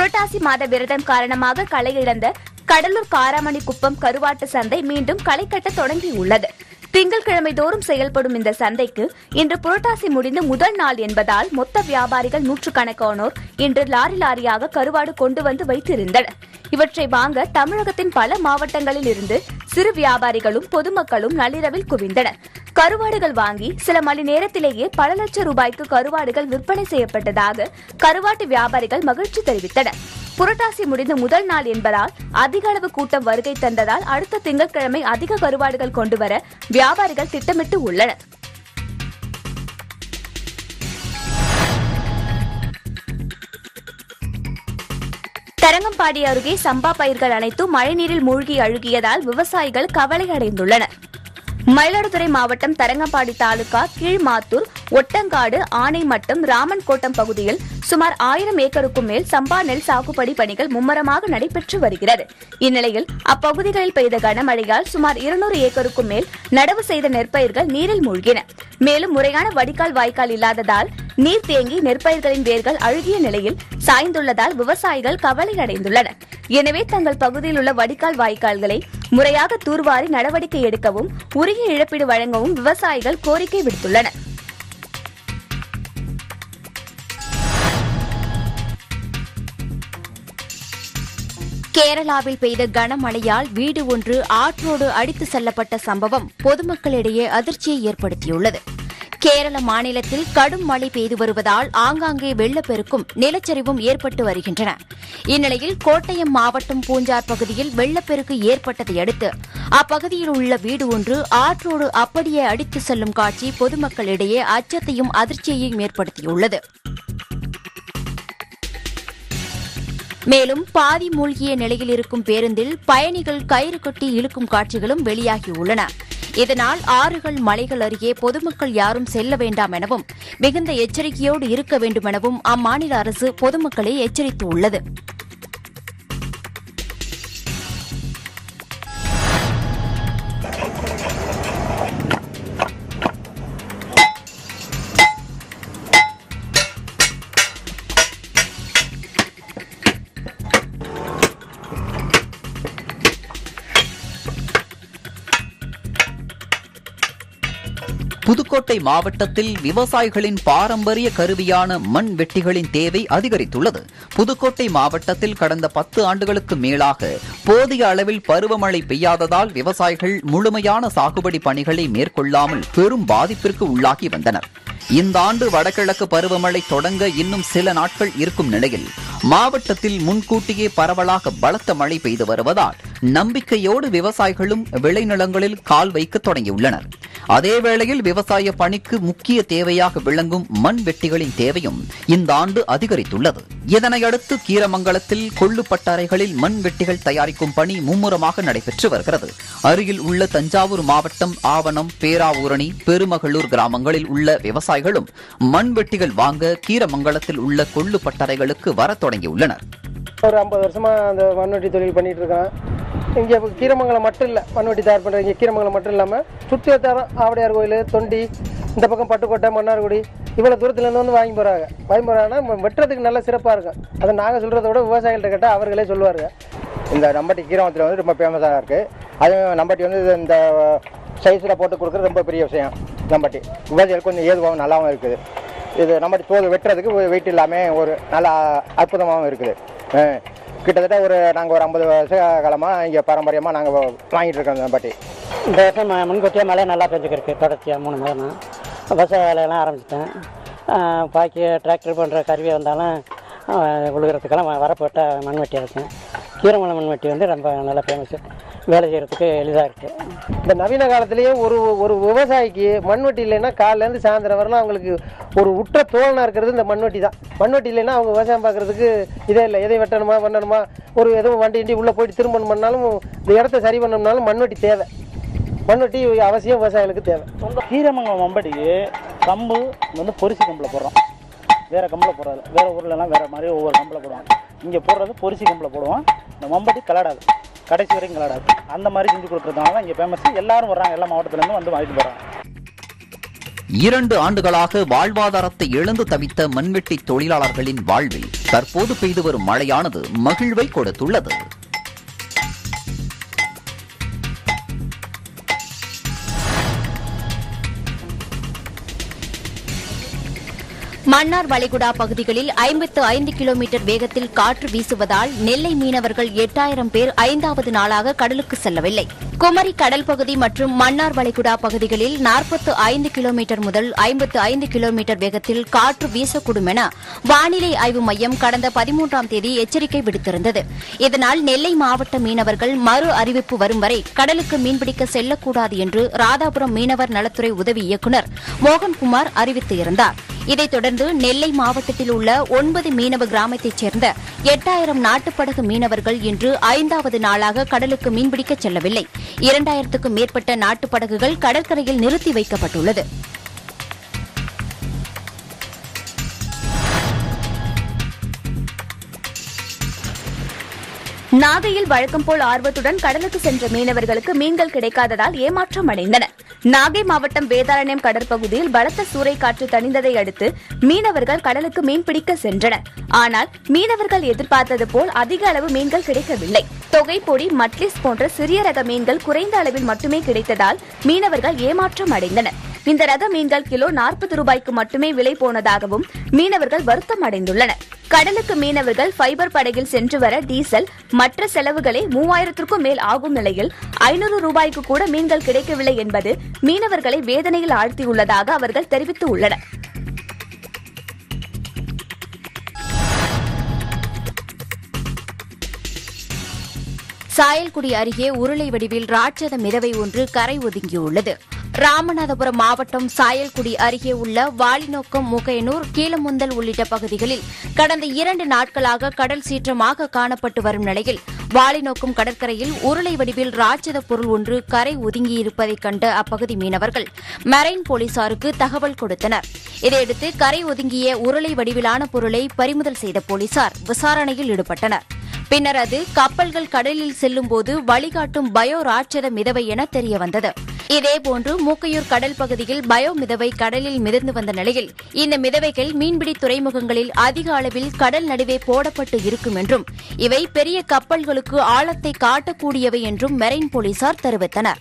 புரட்டாசி மாத விரதம் காரணமாக களை இழந்த கடலூர் காராமணி குப்பம் கருவாட்டு சந்தை மீண்டும் களை கட்ட தொடங்கியுள்ளது திங்கட்கிழமை தோறும் செயல்படும் இந்த சந்தைக்கு இன்று புரட்டாசி முடிந்து முதல் நாள் என்பதால் மொத்த வியாபாரிகள் நூற்றுக்கணக்கானோர் இன்று லாரி லாரியாக கருவாடு கொண்டு வந்து வைத்திருந்தனர் இவற்றை வாங்க தமிழகத்தின் பல மாவட்டங்களில் இருந்து சிறு வியாபாரிகளும் பொதுமக்களும் நள்ளிரவில் குவிந்தனர் கருவாடுகள் வாங்கி சில மணி நேரத்திலேயே பல லட்சம் ரூபாய்க்கு கருவாடுகள் விற்பனை செய்யப்பட்டதாக கருவாட்டு வியாபாரிகள் மகிழ்ச்சி தெரிவித்தனர் புரட்டாசி முடிந்த முதல் நாள் என்பதால் அதிக அளவு கூட்டம் வருகை தந்ததால் அடுத்த திங்கட்கிழமை அதிக கருவாடுகள் கொண்டுவர வியாபாரிகள் திட்டமிட்டு உள்ளனர் தரங்கம்பாடி அருகே சம்பா பயிர்கள் அனைத்தும் மழைநீரில் மூழ்கி அழுகியதால் விவசாயிகள் கவலை அடைந்துள்ளனர் மயிலாடுதுறை மாவட்டம் தரங்கம்பாடி தாலுகா கீழ்மாத்தூர் ஒட்டங்காடு ஆனைமட்டம் ராமன் கோட்டம் பகுதியில் சுமார் ஆயிரம் ஏக்கருக்கும் மேல் சம்பா நெல் சாகுபடி பணிகள் மும்முரமாக நடைபெற்று வருகிறது இந்நிலையில் அப்பகுதிகளில் பெய்த கனமழையால் சுமார் இருநூறு ஏக்கருக்கும் மேல் நடவு செய்த நெற்பயிர்கள் நீரில் மூழ்கின மேலும் முறையான வடிகால் வாய்க்கால் இல்லாததால் நீர் தேங்கி நெற்பயிர்களின் வேர்கள் அழுகிய நிலையில் சாய்ந்துள்ளதால் விவசாயிகள் கவலை அடைந்துள்ளனர் எனவே தங்கள் பகுதியில் உள்ள வடிகால் வாய்க்கால்களை முறையாக தூர்வாரி நடவடிக்கை எடுக்கவும் உரிய இழப்பீடு வழங்கவும் விவசாயிகள் கோரிக்கை விடுத்துள்ளனர் கேரளாவில் பெய்த கனமழையால் வீடு ஒன்று ஆற்றோடு அடித்து செல்லப்பட்ட சம்பவம் பொதுமக்களிடையே அதிர்ச்சியை ஏற்படுத்தியுள்ளது கேரள மாநிலத்தில் கடும் மழை பெய்து வருவதால் ஆங்காங்கே வெள்ளப்பெருக்கும் நிலச்சரிவும் ஏற்பட்டு வருகின்றன இந்நிலையில் கோட்டயம் மாவட்டம் பூஞ்சார் பகுதியில் வெள்ளப்பெருக்கு ஏற்பட்டதை அடுத்து அப்பகுதியில் உள்ள வீடு ஒன்று ஆற்றோடு அப்படியே அடித்து செல்லும் காட்சி பொதுமக்களிடையே அச்சத்தையும் அதிர்ச்சியையும் ஏற்படுத்தியுள்ளது மேலும் பாதி மூழ்கிய நிலையில் இருக்கும் பேருந்தில் பயணிகள் கயிறு கட்டி இழுக்கும் காட்சிகளும் வெளியாகியுள்ளன இதனால் ஆறுகள் மலைகள் அருகே பொதுமக்கள் யாரும் செல்ல வேண்டாம் எனவும் மிகுந்த எச்சரிக்கையோடு இருக்க வேண்டும் எனவும் அம்மாநில அரசு பொதுமக்களை எச்சரித்துள்ளது புதுக்கோட்டை மாவட்டத்தில் விவசாயிகளின் பாரம்பரிய கருவியான மண் வெட்டிகளின் தேவை அதிகரித்துள்ளது புதுக்கோட்டை மாவட்டத்தில் கடந்த பத்து ஆண்டுகளுக்கு மேலாக போதிய அளவில் பருவமழை பெய்யாததால் விவசாயிகள் முழுமையான சாகுபடி பணிகளை மேற்கொள்ளாமல் பெரும் பாதிப்பிற்கு உள்ளாகி வந்தனர் இந்த ஆண்டு வடகிழக்கு பருவமழை தொடங்க இன்னும் சில நாட்கள் இருக்கும் நிலையில் மாவட்டத்தில் முன்கூட்டியே பரவலாக பலத்த மழை பெய்து வருவதால் நம்பிக்கையோடு விவசாயிகளும் விளைநிலங்களில் கால் வைக்க தொடங்கியுள்ளனர் அதேவேளையில் விவசாய பணிக்கு முக்கிய தேவையாக விளங்கும் மண் வெட்டிகளின் தேவையும் இந்த ஆண்டு அதிகரித்துள்ளது இதனையடுத்து கீரமங்கலத்தில் கொள்ளு பட்டறைகளில் மண் வெட்டிகள் தயாரிக்கும் பணி மும்முரமாக நடைபெற்று வருகிறது அருகில் உள்ள தஞ்சாவூர் மாவட்டம் ஆவணம் பேராவூரணி பெருமகளூர் கிராமங்களில் உள்ள விவசாயிகளும் மண் வெட்டிகள் வாங்க கீரமங்கலத்தில் உள்ள கொள்ளு பட்டறைகளுக்கு வரத் தொடங்கியுள்ளனர் ஒரு ஐம்பது வருஷமா அந்த மண்வெட்டி தொழில் பண்ணிட்டு இருக்கேன் இங்கே இப்போ கீரமங்கலம் மட்டும் இல்லை மண்வெட்டி தயார் பண்ணுற இங்கே கீரமங்கலம் மட்டும் இல்லாமல் சுற்றி வட்டாரம் ஆவடையார் கோயில் தொண்டி இந்த பக்கம் பட்டுக்கோட்டை மன்னார்குடி இவ்வளோ தூரத்துலேருந்து வந்து வாங்கி போகிறாங்க வாங்கி போகிறாங்கன்னா வெட்டுறதுக்கு நல்ல சிறப்பாக இருக்கும் அதை நாங்கள் சொல்கிறத விட விவசாயிகள்கிட்ட கேட்டால் அவர்களே சொல்லுவாருங்க இந்த நம்பட்டி கீரமத்தில் வந்து ரொம்ப ஃபேமஸாக இருக்குது அதுவும் நம்பட்டி வந்து இது இந்த சைஸில் போட்டு கொடுக்குறது ரொம்ப பெரிய விஷயம் நம்பட்டி விவசாயிகளுக்கு கொஞ்சம் ஏதுவாகவும் நல்லாவும் இருக்குது இது நம்பட்டி தோல் வெட்டுறதுக்கு வெயிட் இல்லாமல் ஒரு நல்லா அற்புதமாகவும் இருக்குது அஹ் கிட்டத்தட்ட ஒரு நாங்கள் ஒரு ஐம்பது வருஷ காலமாக இங்கே பாரம்பரியமாக நாங்கள் வாங்கிட்டு இருக்கோம் இந்த நம்பட்டி இந்த வருஷம் ம- முன்கூட்டியே மழை நல்லா பெஞ்சுக்கிருக்கு தொடர்ச்சியாக மூணு மாதம் விவசாய வேலையெல்லாம் ஆரம்பிச்சிட்டேன் பாக்கி டிராக்டர் போன்ற கருவி வந்தாலும் ஆஹ், உழுகிறதுக்கெல்லாம் வ- வரப்போட்ட மண்வெட்டி இருக்கேன் கீரமலை மண்வெட்டி வந்து ரொம்ப நல்லா ஃபேமஸ் வேலை செய்கிறதுக்கு எளிதாக இருக்குது இந்த நவீன காலத்திலேயே ஒரு ஒரு விவசாயிக்கு மண்வெட்டி இல்லைன்னா காலையிலேருந்து சாயந்தரம் வரலாம் அவங்களுக்கு ஒரு உற்ற தோழனாக இருக்கிறது இந்த மண்வெட்டி தான் மண்வெட்டி இல்லைன்னா அவங்க விவசாயம் பார்க்குறதுக்கு இதே இல்லை எதை வெட்டணுமா பண்ணணுமா ஒரு எதுவும் வண்டி வண்டி உள்ளே போயிட்டு திரும்பணும்னாலும் இந்த இடத்த சரி பண்ணணும்னாலும் மண்வெட்டி தேவை மண்வெட்டி அவசியம் விவசாயிகளுக்கு தேவை கீரமங்கலம் வம்படிக்கு கம்பு வந்து பொரிசி கம்பில் போடுறோம் வேறு கம்பில் போடுறது வேறு ஊர்லலாம் வேறு மாதிரி ஒவ்வொரு கம்பில் போடுவாங்க இங்கே போடுறது பொரிசி கம்பில் போடுவோம் இந்த வம்படி கலடாது கடைசி வரைக்கும் கலடாது அந்த மாதிரி செஞ்சு கொடுக்குறதுனால தான் இங்கே ஃபேமஸ் எல்லாரும் வர்றாங்க எல்லா மாவட்டத்துலேருந்து வந்து வாங்கிட்டு போகிறாங்க இரண்டு ஆண்டுகளாக வாழ்வாதாரத்தை இழந்து தவித்த மண்வெட்டி தொழிலாளர்களின் வாழ்வில் தற்போது பெய்து வரும் மழையானது மகிழ்வை கொடுத்துள்ளது மன்னார் வளைகுடா பகுதிகளில் ஐம்பத்து ஐந்து கிலோமீட்டர் வேகத்தில் காற்று வீசுவதால் நெல்லை மீனவர்கள் எட்டாயிரம் பேர் ஐந்தாவது நாளாக கடலுக்கு செல்லவில்லை குமரி கடல் பகுதி மற்றும் மன்னார் வளைகுடா பகுதிகளில் நாற்பத்து ஐந்து கிலோமீட்டர் முதல் ஐம்பத்து ஐந்து கிலோமீட்டர் வேகத்தில் காற்று வீசக்கூடும் என வானிலை ஆய்வு மையம் கடந்த பதிமூன்றாம் தேதி எச்சரிக்கை விடுத்திருந்தது இதனால் நெல்லை மாவட்ட மீனவர்கள் மறு அறிவிப்பு வரும் வரை கடலுக்கு மீன்பிடிக்க செல்லக்கூடாது என்று ராதாபுரம் மீனவர் நலத்துறை உதவி இயக்குநர் மோகன்குமார் அறிவித்து இருந்தார் இதைத் தொடர்ந்து நெல்லை மாவட்டத்தில் உள்ள ஒன்பது மீனவ கிராமத்தைச் சேர்ந்த எட்டாயிரம் நாட்டுப்படகு மீனவர்கள் இன்று ஐந்தாவது நாளாக கடலுக்கு மீன்பிடிக்கச் செல்லவில்லை இரண்டாயிரத்துக்கும் மேற்பட்ட நாட்டுப்படகுகள் கடற்கரையில் நிறுத்தி வைக்கப்பட்டுள்ளது நாகையில் வழக்கம் போல் ஆர்வத்துடன் கடலுக்கு சென்ற மீனவர்களுக்கு மீன்கள் கிடைக்காததால் ஏமாற்றம் அடைந்தனர் நாகை மாவட்டம் வேதாரண்யம் கடற்பகுதியில் பலத்த சூறைக்காற்று தணிந்ததை அடுத்து மீனவர்கள் கடலுக்கு மீன்பிடிக்க சென்றனர் ஆனால் மீனவர்கள் எதிர்பார்த்தது போல் அதிக அளவு மீன்கள் கிடைக்கவில்லை தொகைப்பொடி மட்லிஸ் போன்ற சிறிய ரக மீன்கள் குறைந்த அளவில் மட்டுமே கிடைத்ததால் மீனவர்கள் ஏமாற்றம் அடைந்தனர் இந்த ரக மீன்கள் கிலோ நாற்பது ரூபாய்க்கு மட்டுமே விலை போனதாகவும் மீனவர்கள் வருத்தம் அடைந்துள்ளனர் கடலுக்கு மீனவர்கள் ஃபைபர் படகில் சென்று வர டீசல் மற்ற செலவுகளே மூவாயிரத்திற்கும் மேல் ஆகும் நிலையில் ஐநூறு ரூபாய்க்கு கூட மீன்கள் கிடைக்கவில்லை என்பது மீனவர்களை வேதனையில் ஆழ்த்தியுள்ளதாக அவர்கள் தெரிவித்து உள்ளனர் சாயல்குடி அருகே உருளை வடிவில் ராட்சத மிதவை ஒன்று கரை ஒதுங்கியுள்ளது ராமநாதபுரம் மாவட்டம் சாயல்குடி அருகே உள்ள வாலிநோக்கம் முகையனூர் கீழமுந்தல் உள்ளிட்ட பகுதிகளில் கடந்த இரண்டு நாட்களாக கடல் சீற்றமாக காணப்பட்டு வரும் நிலையில் வாலிநோக்கம் கடற்கரையில் உருளை வடிவில் ராட்சத பொருள் ஒன்று கரை ஒதுங்கியிருப்பதைக் கண்ட அப்பகுதி மீனவர்கள் மெரைன் போலீசாருக்கு தகவல் கொடுத்தனர் இதையடுத்து கரை ஒதுங்கிய உருளை வடிவிலான பொருளை பறிமுதல் செய்த போலீசார் விசாரணையில் ஈடுபட்டனர் பின்னர் அது கப்பல்கள் கடலில் செல்லும்போது வழிகாட்டும் பயோ ராட்சத மிதவை என தெரியவந்தது இதேபோன்று மூக்கையூர் கடல் பகுதியில் பயோ மிதவை கடலில் மிதந்து வந்த நிலையில் இந்த மிதவைகள் மீன்பிடி துறைமுகங்களில் அதிக அளவில் கடல் நடுவே போடப்பட்டு இருக்கும் என்றும் இவை பெரிய கப்பல்களுக்கு ஆழத்தை காட்டக்கூடியவை என்றும் மெரைன் போலீசார் தெரிவித்தனர்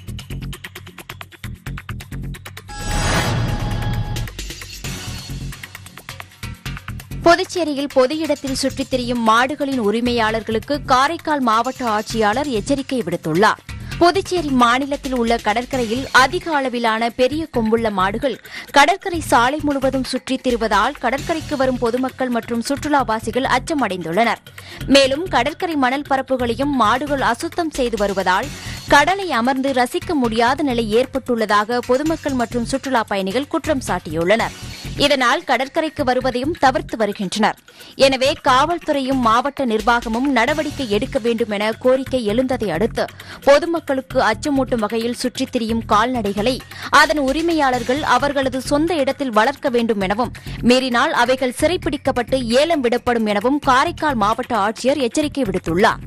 புதுச்சேரியில் பொது இடத்தில் சுற்றித் திரியும் மாடுகளின் உரிமையாளர்களுக்கு காரைக்கால் மாவட்ட ஆட்சியாளர் எச்சரிக்கை விடுத்துள்ளார் புதுச்சேரி மாநிலத்தில் உள்ள கடற்கரையில் அதிக அளவிலான பெரிய கொம்புள்ள மாடுகள் கடற்கரை சாலை முழுவதும் சுற்றித் திரிவதால் கடற்கரைக்கு வரும் பொதுமக்கள் மற்றும் சுற்றுலாவாசிகள் அச்சமடைந்துள்ளனர் மேலும் கடற்கரை மணல் பரப்புகளையும் மாடுகள் அசுத்தம் செய்து வருவதால் கடலை அமர்ந்து ரசிக்க முடியாத நிலை ஏற்பட்டுள்ளதாக பொதுமக்கள் மற்றும் சுற்றுலா பயணிகள் குற்றம் சாட்டியுள்ளனர் இதனால் கடற்கரைக்கு வருவதையும் தவிர்த்து வருகின்றனர் எனவே காவல்துறையும் மாவட்ட நிர்வாகமும் நடவடிக்கை எடுக்க வேண்டும் என கோரிக்கை எழுந்ததை அடுத்து பொதுமக்களுக்கு அச்சமூட்டும் வகையில் சுற்றித் திரியும் கால்நடைகளை அதன் உரிமையாளர்கள் அவர்களது சொந்த இடத்தில் வளர்க்க வேண்டும் எனவும் மீறினால் அவைகள் சிறைப்பிடிக்கப்பட்டு ஏலம் விடப்படும் எனவும் காரைக்கால் மாவட்ட ஆட்சியர் எச்சரிக்கை விடுத்துள்ளார்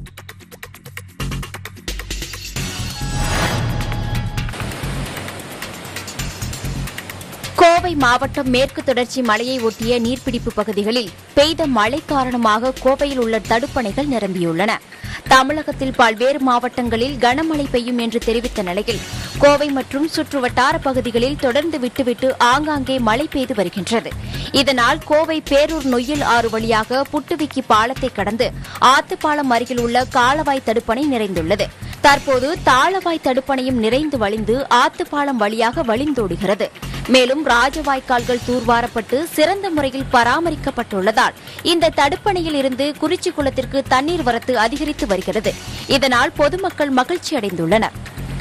கோவை மாவட்டம் மேற்கு தொடர்ச்சி மலையை ஒட்டிய நீர்பிடிப்பு பகுதிகளில் பெய்த மழை காரணமாக கோவையில் உள்ள தடுப்பணைகள் நிரம்பியுள்ளன தமிழகத்தில் பல்வேறு மாவட்டங்களில் கனமழை பெய்யும் என்று தெரிவித்த நிலையில் கோவை மற்றும் சுற்றுவட்டார பகுதிகளில் தொடர்ந்து விட்டுவிட்டு ஆங்காங்கே மழை பெய்து வருகின்றது இதனால் கோவை பேரூர் நொய்யல் ஆறு வழியாக புட்டுவிக்கி பாலத்தை கடந்து ஆத்துப்பாலம் அருகில் உள்ள காலவாய் தடுப்பணை நிறைந்துள்ளது தற்போது தாளவாய் தடுப்பணையும் நிறைந்து வழிந்து ஆத்துப்பாலம் வழியாக வழிந்தோடுகிறது மேலும் ராஜவாய்க்கால்கள் தூர்வாரப்பட்டு சிறந்த முறையில் பராமரிக்கப்பட்டுள்ளதால் இந்த தடுப்பணையில் இருந்து குறிச்சி குளத்திற்கு தண்ணீர் வரத்து அதிகரித்து வருகிறது இதனால் பொதுமக்கள் மகிழ்ச்சி அடைந்துள்ளனர்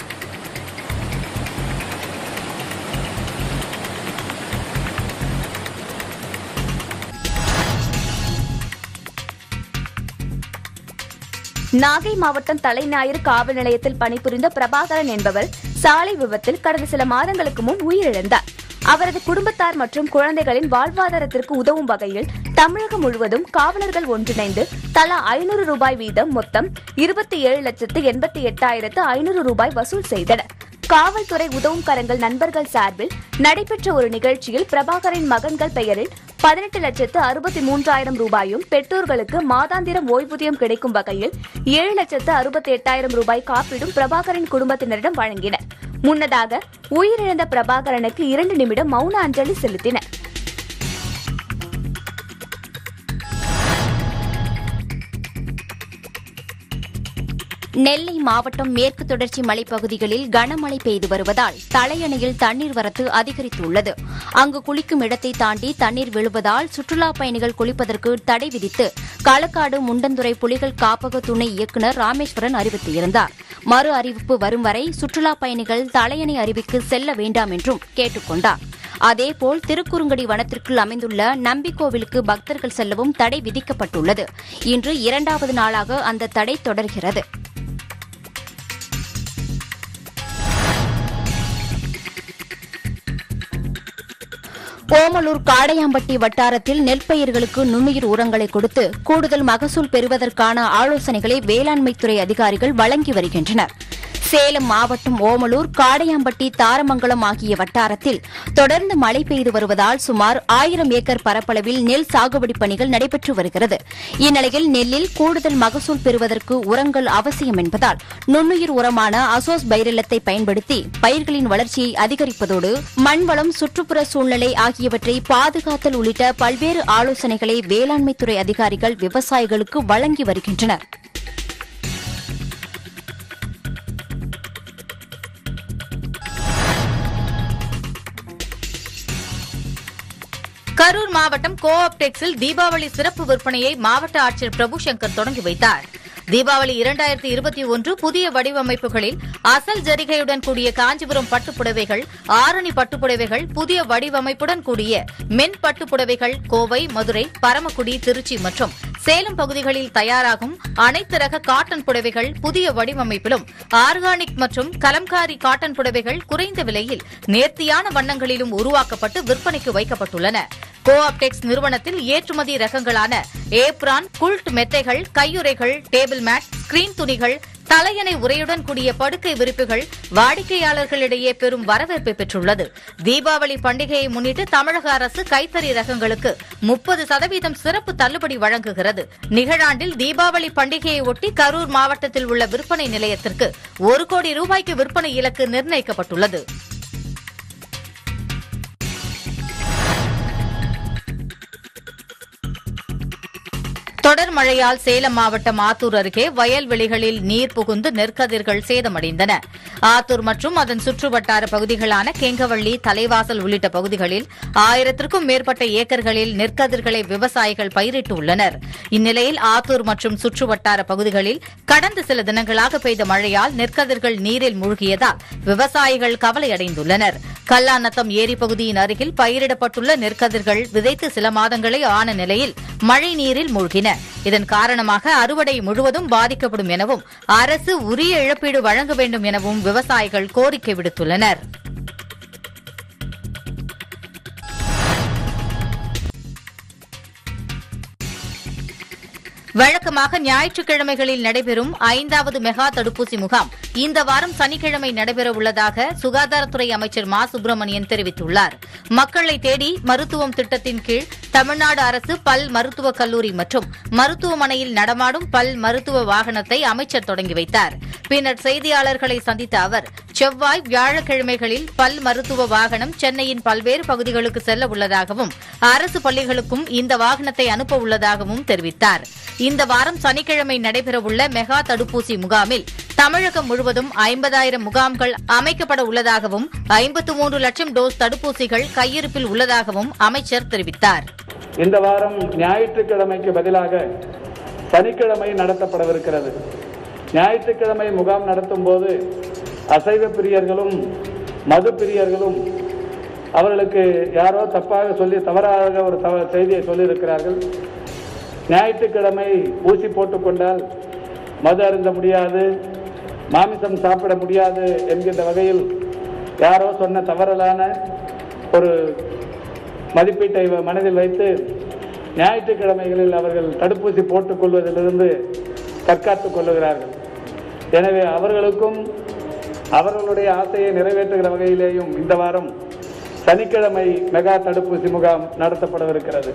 நாகை மாவட்டம் தலைஞாயிறு காவல் நிலையத்தில் பணிபுரிந்த பிரபாகரன் என்பவர் சாலை விபத்தில் கடந்த சில மாதங்களுக்கு முன் உயிரிழந்தார் அவரது குடும்பத்தார் மற்றும் குழந்தைகளின் வாழ்வாதாரத்திற்கு உதவும் வகையில் தமிழகம் முழுவதும் காவலர்கள் ஒன்றிணைந்து தலா ஐநூறு ரூபாய் வீதம் மொத்தம் இருபத்தி ஏழு லட்சத்து எண்பத்தி எட்டாயிரத்து ஐநூறு ரூபாய் வசூல் செய்தனர் காவல்துறை உதவும் கரங்கள் நண்பர்கள் சார்பில் நடைபெற்ற ஒரு நிகழ்ச்சியில் பிரபாகரின் மகன்கள் பெயரில் பதினெட்டு லட்சத்து அறுபத்தி மூன்றாயிரம் ரூபாயும் பெற்றோர்களுக்கு மாதாந்திரம் ஓய்வூதியம் கிடைக்கும் வகையில் ஏழு லட்சத்து அறுபத்தி எட்டாயிரம் ரூபாய் காப்பீடும் பிரபாகரின் குடும்பத்தினரிடம் வழங்கினர் முன்னதாக உயிரிழந்த பிரபாகரனுக்கு இரண்டு நிமிடம் மௌன அஞ்சலி செலுத்தினர் நெல்லை மாவட்டம் மேற்கு தொடர்ச்சி மலைப்பகுதிகளில் கனமழை பெய்து வருவதால் தலையணையில் தண்ணீர் வரத்து அதிகரித்துள்ளது அங்கு குளிக்கும் இடத்தை தாண்டி தண்ணீர் விழுவதால் சுற்றுலாப் பயணிகள் குளிப்பதற்கு தடை விதித்து களக்காடு முண்டந்துறை புலிகள் காப்பக துணை இயக்குநர் ராமேஸ்வரன் அறிவித்திருந்தார் மறு அறிவிப்பு வரும் வரை சுற்றுலாப் பயணிகள் தலையணை அருவிக்கு செல்ல வேண்டாம் என்றும் கேட்டுக் கொண்டார் அதேபோல் திருக்குறுங்கடி வனத்திற்குள் அமைந்துள்ள நம்பிக்கோவிலுக்கு பக்தர்கள் செல்லவும் தடை விதிக்கப்பட்டுள்ளது இன்று இரண்டாவது நாளாக அந்த தடை தொடர்கிறது ஓமலூர் காடையாம்பட்டி வட்டாரத்தில் நெற்பயிர்களுக்கு நுண்ணுயிர் உரங்களை கொடுத்து கூடுதல் மகசூல் பெறுவதற்கான ஆலோசனைகளை வேளாண்மைத்துறை அதிகாரிகள் வழங்கி வருகின்றனர் சேலம் மாவட்டம் ஓமலூர் காடையாம்பட்டி தாரமங்கலம் ஆகிய வட்டாரத்தில் தொடர்ந்து மழை பெய்து வருவதால் சுமார் ஆயிரம் ஏக்கர் பரப்பளவில் நெல் சாகுபடி பணிகள் நடைபெற்று வருகிறது இந்நிலையில் நெல்லில் கூடுதல் மகசூல் பெறுவதற்கு உரங்கள் அவசியம் என்பதால் நுண்ணுயிர் உரமான அசோஸ் பைரலத்தை பயன்படுத்தி பயிர்களின் வளர்ச்சியை அதிகரிப்பதோடு மண்வளம் சுற்றுப்புற சூழ்நிலை ஆகியவற்றை பாதுகாத்தல் உள்ளிட்ட பல்வேறு ஆலோசனைகளை வேளாண்மைத்துறை அதிகாரிகள் விவசாயிகளுக்கு வழங்கி வருகின்றனர் கரூர் மாவட்டம் கோஆப்டெக்ஸில் தீபாவளி சிறப்பு விற்பனையை மாவட்ட ஆட்சியர் பிரபு சங்கர் தொடங்கி வைத்தார் தீபாவளி இரண்டாயிரத்தி இருபத்தி ஒன்று புதிய வடிவமைப்புகளில் அசல் ஜரிகையுடன் கூடிய காஞ்சிபுரம் பட்டுப்புடவைகள் ஆரணி பட்டுப்புடவைகள் புதிய வடிவமைப்புடன் கூடிய மென் பட்டுப்புடவைகள் கோவை மதுரை பரமக்குடி திருச்சி மற்றும் சேலம் பகுதிகளில் தயாராகும் அனைத்து ரக காட்டன் புடவைகள் புதிய வடிவமைப்பிலும் ஆர்கானிக் மற்றும் கலம்காரி காட்டன் புடவைகள் குறைந்த விலையில் நேர்த்தியான வண்ணங்களிலும் உருவாக்கப்பட்டு விற்பனைக்கு வைக்கப்பட்டுள்ளன கோஆப்டெக்ஸ் நிறுவனத்தில் ஏற்றுமதி ரகங்களான ஏப்ரான் குல்ட் மெத்தைகள் கையுறைகள் டேபிள் மேட் ஸ்கிரீன் துணிகள் தலையணை உரையுடன் கூடிய படுக்கை விரிப்புகள் வாடிக்கையாளர்களிடையே பெரும் வரவேற்பை பெற்றுள்ளது தீபாவளி பண்டிகையை முன்னிட்டு தமிழக அரசு கைத்தறி ரகங்களுக்கு முப்பது சதவீதம் சிறப்பு தள்ளுபடி வழங்குகிறது நிகழாண்டில் தீபாவளி பண்டிகையை ஒட்டி கரூர் மாவட்டத்தில் உள்ள விற்பனை நிலையத்திற்கு ஒரு கோடி ரூபாய்க்கு விற்பனை இலக்கு நிர்ணயிக்கப்பட்டுள்ளது தொடர் மழையால் சேலம் மாவட்டம் ஆத்தூர் அருகே வயல்வெளிகளில் நீர் புகுந்து நெற்கதிர்கள் சேதமடைந்தன ஆத்தூர் மற்றும் அதன் சுற்றுவட்டார பகுதிகளான கெங்கவள்ளி தலைவாசல் உள்ளிட்ட பகுதிகளில் ஆயிரத்திற்கும் மேற்பட்ட ஏக்கர்களில் நெற்கதிர்களை விவசாயிகள் பயிரிட்டுள்ளனர் இந்நிலையில் ஆத்தூர் மற்றும் சுற்றுவட்டார பகுதிகளில் கடந்த சில தினங்களாக பெய்த மழையால் நெற்கதிர்கள் நீரில் மூழ்கியதால் விவசாயிகள் கவலையடைந்துள்ளனர் கல்லாநத்தம் ஏரி பகுதியின் அருகில் பயிரிடப்பட்டுள்ள நெற்கதிர்கள் விதைத்து சில மாதங்களே ஆன நிலையில் மழை நீரில் மூழ்கின இதன் காரணமாக அறுவடை முழுவதும் பாதிக்கப்படும் எனவும் அரசு உரிய இழப்பீடு வழங்க வேண்டும் எனவும் விவசாயிகள் கோரிக்கை விடுத்துள்ளனர் வழக்கமாக ஞாயிற்றுக்கிழமைகளில் நடைபெறும் ஐந்தாவது மெகா தடுப்பூசி முகாம் இந்த வாரம் சனிக்கிழமை நடைபெற உள்ளதாக சுகாதாரத்துறை அமைச்சர் மா சுப்பிரமணியன் தெரிவித்துள்ளார் மக்களை தேடி மருத்துவம் திட்டத்தின் கீழ் தமிழ்நாடு அரசு பல் மருத்துவக் கல்லூரி மற்றும் மருத்துவமனையில் நடமாடும் பல் மருத்துவ வாகனத்தை அமைச்சர் தொடங்கி வைத்தார் பின்னர் செய்தியாளர்களை சந்தித்த அவர் செவ்வாய் வியாழக்கிழமைகளில் பல் மருத்துவ வாகனம் சென்னையின் பல்வேறு பகுதிகளுக்கு செல்ல உள்ளதாகவும் அரசு பள்ளிகளுக்கும் இந்த வாகனத்தை அனுப்ப உள்ளதாகவும் தெரிவித்தார் இந்த வாரம் சனிக்கிழமை நடைபெறவுள்ள மெகா தடுப்பூசி முகாமில் தமிழகம் முழுவதும் ஐம்பதாயிரம் முகாம்கள் அமைக்கப்பட உள்ளதாகவும் ஐம்பத்து மூன்று லட்சம் டோஸ் தடுப்பூசிகள் கையிருப்பில் உள்ளதாகவும் அமைச்சர் தெரிவித்தார் இந்த வாரம் ஞாயிற்றுக்கிழமைக்கு பதிலாக சனிக்கிழமை நடத்தப்படவிருக்கிறது ஞாயிற்றுக்கிழமை முகாம் நடத்தும் போது அசைவ பிரியர்களும் மது பிரியர்களும் அவர்களுக்கு யாரோ தப்பாக சொல்லி தவறாக ஒரு தவ செய்தியை சொல்லியிருக்கிறார்கள் ஞாயிற்றுக்கிழமை ஊசி போட்டுக்கொண்டால் மது அருந்த முடியாது மாமிசம் சாப்பிட முடியாது என்கின்ற வகையில் யாரோ சொன்ன தவறலான ஒரு மதிப்பீட்டை மனதில் வைத்து ஞாயிற்றுக்கிழமைகளில் அவர்கள் தடுப்பூசி போட்டுக் கொள்வதிலிருந்து தற்காத்துக் கொள்ளுகிறார்கள் எனவே அவர்களுக்கும் அவர்களுடைய ஆசையை நிறைவேற்றுகிற வகையிலேயும் இந்த வாரம் சனிக்கிழமை மெகா தடுப்பூசி முகாம் நடத்தப்படவிருக்கிறது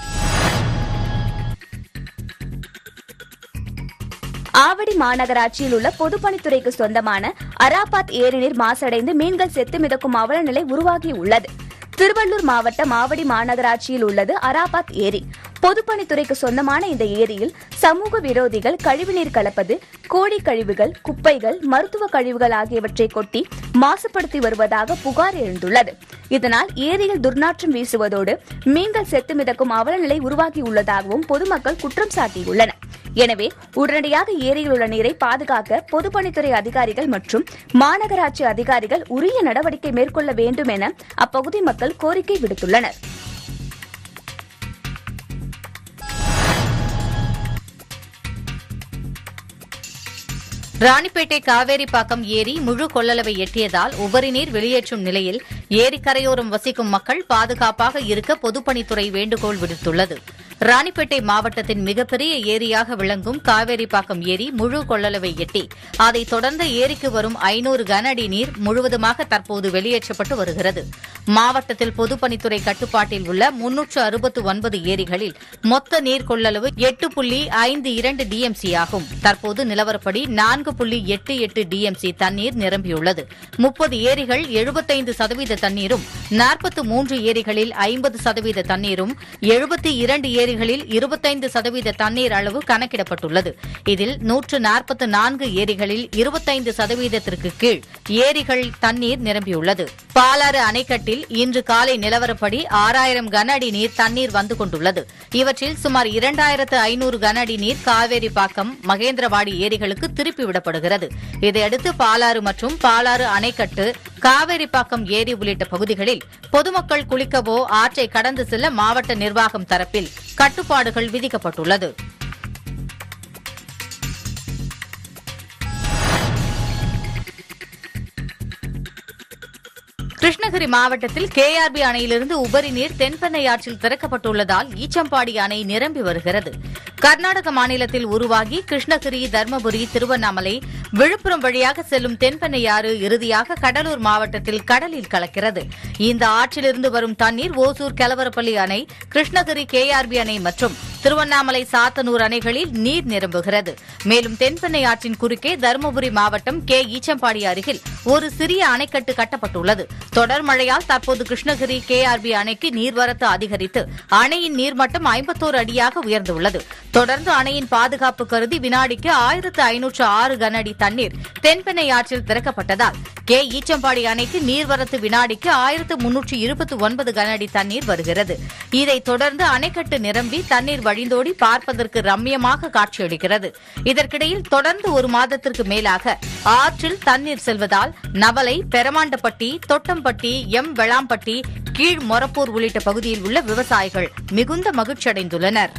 ஆவடி மாநகராட்சியில் உள்ள பொதுப்பணித்துறைக்கு சொந்தமான அராபாத் ஏரிநீர் மாசடைந்து மீன்கள் செத்து மிதக்கும் அவல நிலை உருவாகியுள்ளது திருவள்ளூர் மாவட்டம் ஆவடி மாநகராட்சியில் உள்ளது அராபாத் ஏரி பொதுப்பணித்துறைக்கு சொந்தமான இந்த ஏரியில் சமூக விரோதிகள் கழிவுநீர் கலப்பது கோழி கழிவுகள் குப்பைகள் மருத்துவ கழிவுகள் ஆகியவற்றை கொட்டி மாசுபடுத்தி வருவதாக புகார் எழுந்துள்ளது இதனால் ஏரியில் துர்நாற்றம் வீசுவதோடு மீன்கள் செத்து மிதக்கும் அவலநிலை உருவாகியுள்ளதாகவும் பொதுமக்கள் குற்றம் சாட்டியுள்ளனர் எனவே உடனடியாக ஏரியில் உள்ள நீரை பாதுகாக்க பொதுப்பணித்துறை அதிகாரிகள் மற்றும் மாநகராட்சி அதிகாரிகள் உரிய நடவடிக்கை மேற்கொள்ள வேண்டும் என அப்பகுதி மக்கள் கோரிக்கை விடுத்துள்ளனர் ராணிப்பேட்டை காவேரிப்பாக்கம் ஏரி முழு கொள்ளளவை எட்டியதால் உபரி நீர் வெளியேற்றும் நிலையில் ஏரி கரையோரம் வசிக்கும் மக்கள் பாதுகாப்பாக இருக்க பொதுப்பணித்துறை வேண்டுகோள் விடுத்துள்ளது ராணிப்பேட்டை மாவட்டத்தின் மிகப்பெரிய ஏரியாக விளங்கும் காவேரிப்பாக்கம் ஏரி முழு கொள்ளளவை எட்டி அதைத் தொடர்ந்து ஏரிக்கு வரும் ஐநூறு கன அடி நீர் முழுவதுமாக தற்போது வெளியேற்றப்பட்டு வருகிறது மாவட்டத்தில் பொதுப்பணித்துறை கட்டுப்பாட்டில் உள்ள முன்னூற்று அறுபத்து ஒன்பது ஏரிகளில் மொத்த நீர் கொள்ளளவு எட்டு புள்ளி ஐந்து இரண்டு டிஎம்சி ஆகும் தற்போது நிலவரப்படி நான்கு புள்ளி எட்டு எட்டு டிஎம்சி தண்ணீர் நிரம்பியுள்ளது முப்பது ஏரிகள் எழுபத்தைந்து சதவீத தண்ணீரும் நாற்பத்து மூன்று ஏரிகளில் ஐம்பது சதவீத தண்ணீரும் எழுபத்தி இரண்டு ஏரிகளில் இருபத்தைந்து சதவீத தண்ணீர் அளவு கணக்கிடப்பட்டுள்ளது இதில் நூற்று நாற்பத்து நான்கு ஏரிகளில் இருபத்தைந்து சதவீதத்திற்கு கீழ் ஏரிகள் தண்ணீர் நிரம்பியுள்ளது பாலாறு அணைக்கட்டில் இன்று காலை நிலவரப்படி ஆறாயிரம் கன அடி நீர் தண்ணீர் வந்து கொண்டுள்ளது இவற்றில் சுமார் இரண்டாயிரத்து ஐநூறு கன அடி நீர் காவேரி பாக்கம் மகேந்திரவாடி ஏரிகளுக்கு திருப்பி விடப்படுகிறது இதையடுத்து பாலாறு மற்றும் பாலாறு அணைக்கட்டு காவேரிப்பாக்கம் ஏரி உள்ளிட்ட பகுதிகளில் பொதுமக்கள் குளிக்கவோ ஆற்றை கடந்து செல்ல மாவட்ட நிர்வாகம் தரப்பில் கட்டுப்பாடுகள் விதிக்கப்பட்டுள்ளது கிருஷ்ணகிரி மாவட்டத்தில் கேஆர்பி அணையிலிருந்து உபரி நீர் தென்பெண்ணை ஆற்றில் திறக்கப்பட்டுள்ளதால் ஈச்சம்பாடி அணை நிரம்பி வருகிறது கர்நாடக மாநிலத்தில் உருவாகி கிருஷ்ணகிரி தர்மபுரி திருவண்ணாமலை விழுப்புரம் வழியாக செல்லும் தென்பெண்ணை ஆறு இறுதியாக கடலூர் மாவட்டத்தில் கடலில் கலக்கிறது இந்த ஆற்றிலிருந்து வரும் தண்ணீர் ஓசூர் கெலவரப்பள்ளி அணை கிருஷ்ணகிரி கேஆர்பி அணை மற்றும் திருவண்ணாமலை சாத்தனூர் அணைகளில் நீர் நிரம்புகிறது மேலும் தென்பெண்ணை ஆற்றின் குறுக்கே தருமபுரி மாவட்டம் கே ஈச்சம்பாடி அருகில் ஒரு சிறிய அணைக்கட்டு கட்டப்பட்டுள்ளது தொடர் மழையால் தற்போது கிருஷ்ணகிரி கேஆர்பி அணைக்கு நீர்வரத்து அதிகரித்து அணையின் நீர்மட்டம் ஐம்பத்தோரு அடியாக உயர்ந்துள்ளது தொடர்ந்து அணையின் பாதுகாப்பு கருதி வினாடிக்கு ஆயிரத்து ஐநூற்று ஆறு கன அடி தண்ணீர் தென்பெண்ணை ஆற்றில் திறக்கப்பட்டதால் கே ஈச்சம்பாடி அணைக்கு நீர்வரத்து வினாடிக்கு ஆயிரத்து முன்னூற்று இருபத்தி ஒன்பது கன அடி தண்ணீர் வருகிறது இதைத் தொடர்ந்து அணைக்கட்டு நிரம்பி தண்ணீர் வழிந்தோடி பார்ப்பதற்கு ரம்மியமாக காட்சியளிக்கிறது இதற்கிடையில் தொடர்ந்து ஒரு மாதத்திற்கு மேலாக ஆற்றில் தண்ணீர் செல்வதால் நவலை பெரமாண்டப்பட்டி தொட்டம்பட்டி எம் வெளாம்பட்டி கீழ் மொரப்பூர் உள்ளிட்ட பகுதியில் உள்ள விவசாயிகள் மிகுந்த மகிழ்ச்சியடைந்துள்ளனர்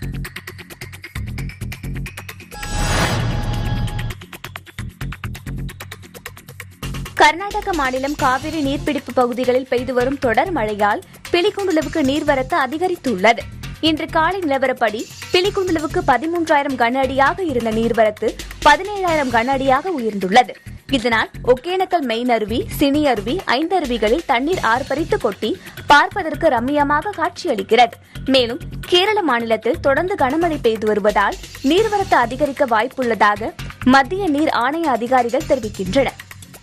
கர்நாடக மாநிலம் காவிரி நீர்பிடிப்பு பகுதிகளில் பெய்து வரும் தொடர் மழையால் பிலிகுண்டுலுவுக்கு நீர்வரத்து அதிகரித்துள்ளது இன்று காலை நிலவரப்படி பிலிகுண்டுலுவுக்கு பதிமூன்றாயிரம் கன அடியாக இருந்த நீர்வரத்து பதினேழாயிரம் கன அடியாக உயர்ந்துள்ளது இதனால் ஒகேனக்கல் மெயின் அருவி சினி அருவி ஐந்து அருவிகளில் தண்ணீர் ஆர்ப்பரித்து கொட்டி பார்ப்பதற்கு ரம்மியமாக காட்சியளிக்கிறது மேலும் கேரள மாநிலத்தில் தொடர்ந்து கனமழை பெய்து வருவதால் நீர்வரத்து அதிகரிக்க வாய்ப்புள்ளதாக மத்திய நீர் ஆணைய அதிகாரிகள் தெரிவிக்கின்றனர்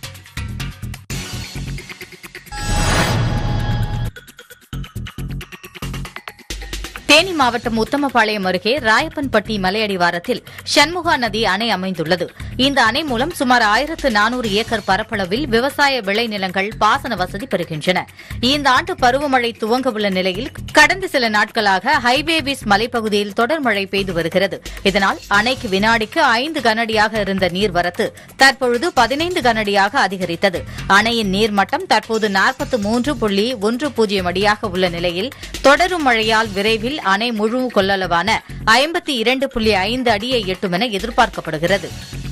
தேனி மாவட்டம் உத்தமபாளையம் அருகே ராயப்பன்பட்டி மலையடிவாரத்தில் சண்முகா நதி அணை அமைந்துள்ளது இந்த அணை மூலம் சுமார் ஆயிரத்து நானூறு ஏக்கர் பரப்பளவில் விவசாய விளைநிலங்கள் பாசன வசதி பெறுகின்றன இந்த ஆண்டு பருவமழை துவங்கவுள்ள நிலையில் கடந்த சில நாட்களாக ஹைவேவிஸ் மலைப்பகுதியில் தொடர் மழை பெய்து வருகிறது இதனால் அணைக்கு வினாடிக்கு ஐந்து கனஅடியாக இருந்த நீர்வரத்து தற்பொழுது பதினைந்து கனஅடியாக அதிகரித்தது அணையின் நீர்மட்டம் தற்போது நாற்பத்து மூன்று புள்ளி ஒன்று பூஜ்ஜியம் அடியாக உள்ள நிலையில் தொடரும் மழையால் விரைவில் அணை முழு கொள்ளளவான ஐம்பத்தி இரண்டு புள்ளி ஐந்து அடியை எட்டும் என எதிர்பார்க்கப்படுகிறது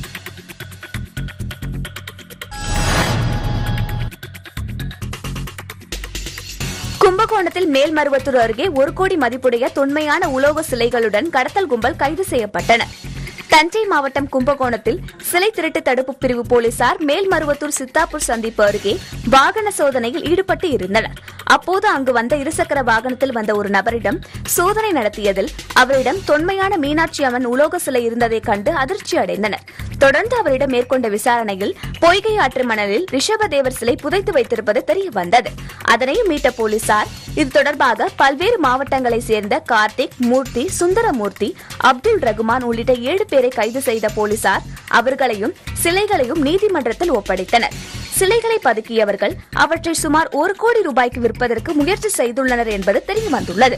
கும்பகோணத்தில் மேல்மருவத்தூர் அருகே ஒரு கோடி மதிப்புடைய தொன்மையான உலோக சிலைகளுடன் கடத்தல் கும்பல் கைது செய்யப்பட்டனர் தஞ்சை மாவட்டம் கும்பகோணத்தில் சிலை திருட்டு தடுப்பு பிரிவு போலீசார் மேல்மருவத்தூர் சித்தாப்பூர் சந்திப்பு அருகே வாகன சோதனையில் ஈடுபட்டு இருந்தனர் அப்போது அங்கு வந்த இருசக்கர வாகனத்தில் வந்த ஒரு நபரிடம் சோதனை நடத்தியதில் அவரிடம் தொன்மையான மீனாட்சி அம்மன் உலோக சிலை இருந்ததைக் கண்டு அதிர்ச்சி அடைந்தனர் தொடர்ந்து அவரிடம் மேற்கொண்ட விசாரணையில் பொய்கை ஆற்று மணலில் ரிஷபதேவர் சிலை புதைத்து வைத்திருப்பது தெரிய வந்தது அதனையும் மீட்ட போலீசார் இது தொடர்பாக பல்வேறு மாவட்டங்களைச் சேர்ந்த கார்த்திக் மூர்த்தி சுந்தரமூர்த்தி அப்துல் ரகுமான் உள்ளிட்ட ஏழு பேரை கைது செய்த போலீசார் அவர்களையும் சிலைகளையும் நீதிமன்றத்தில் ஒப்படைத்தனர் சிலைகளை பதுக்கியவர்கள் அவற்றை சுமார் ஒரு கோடி ரூபாய்க்கு விற்பதற்கு முயற்சி செய்துள்ளனர் என்பது தெரியவந்துள்ளது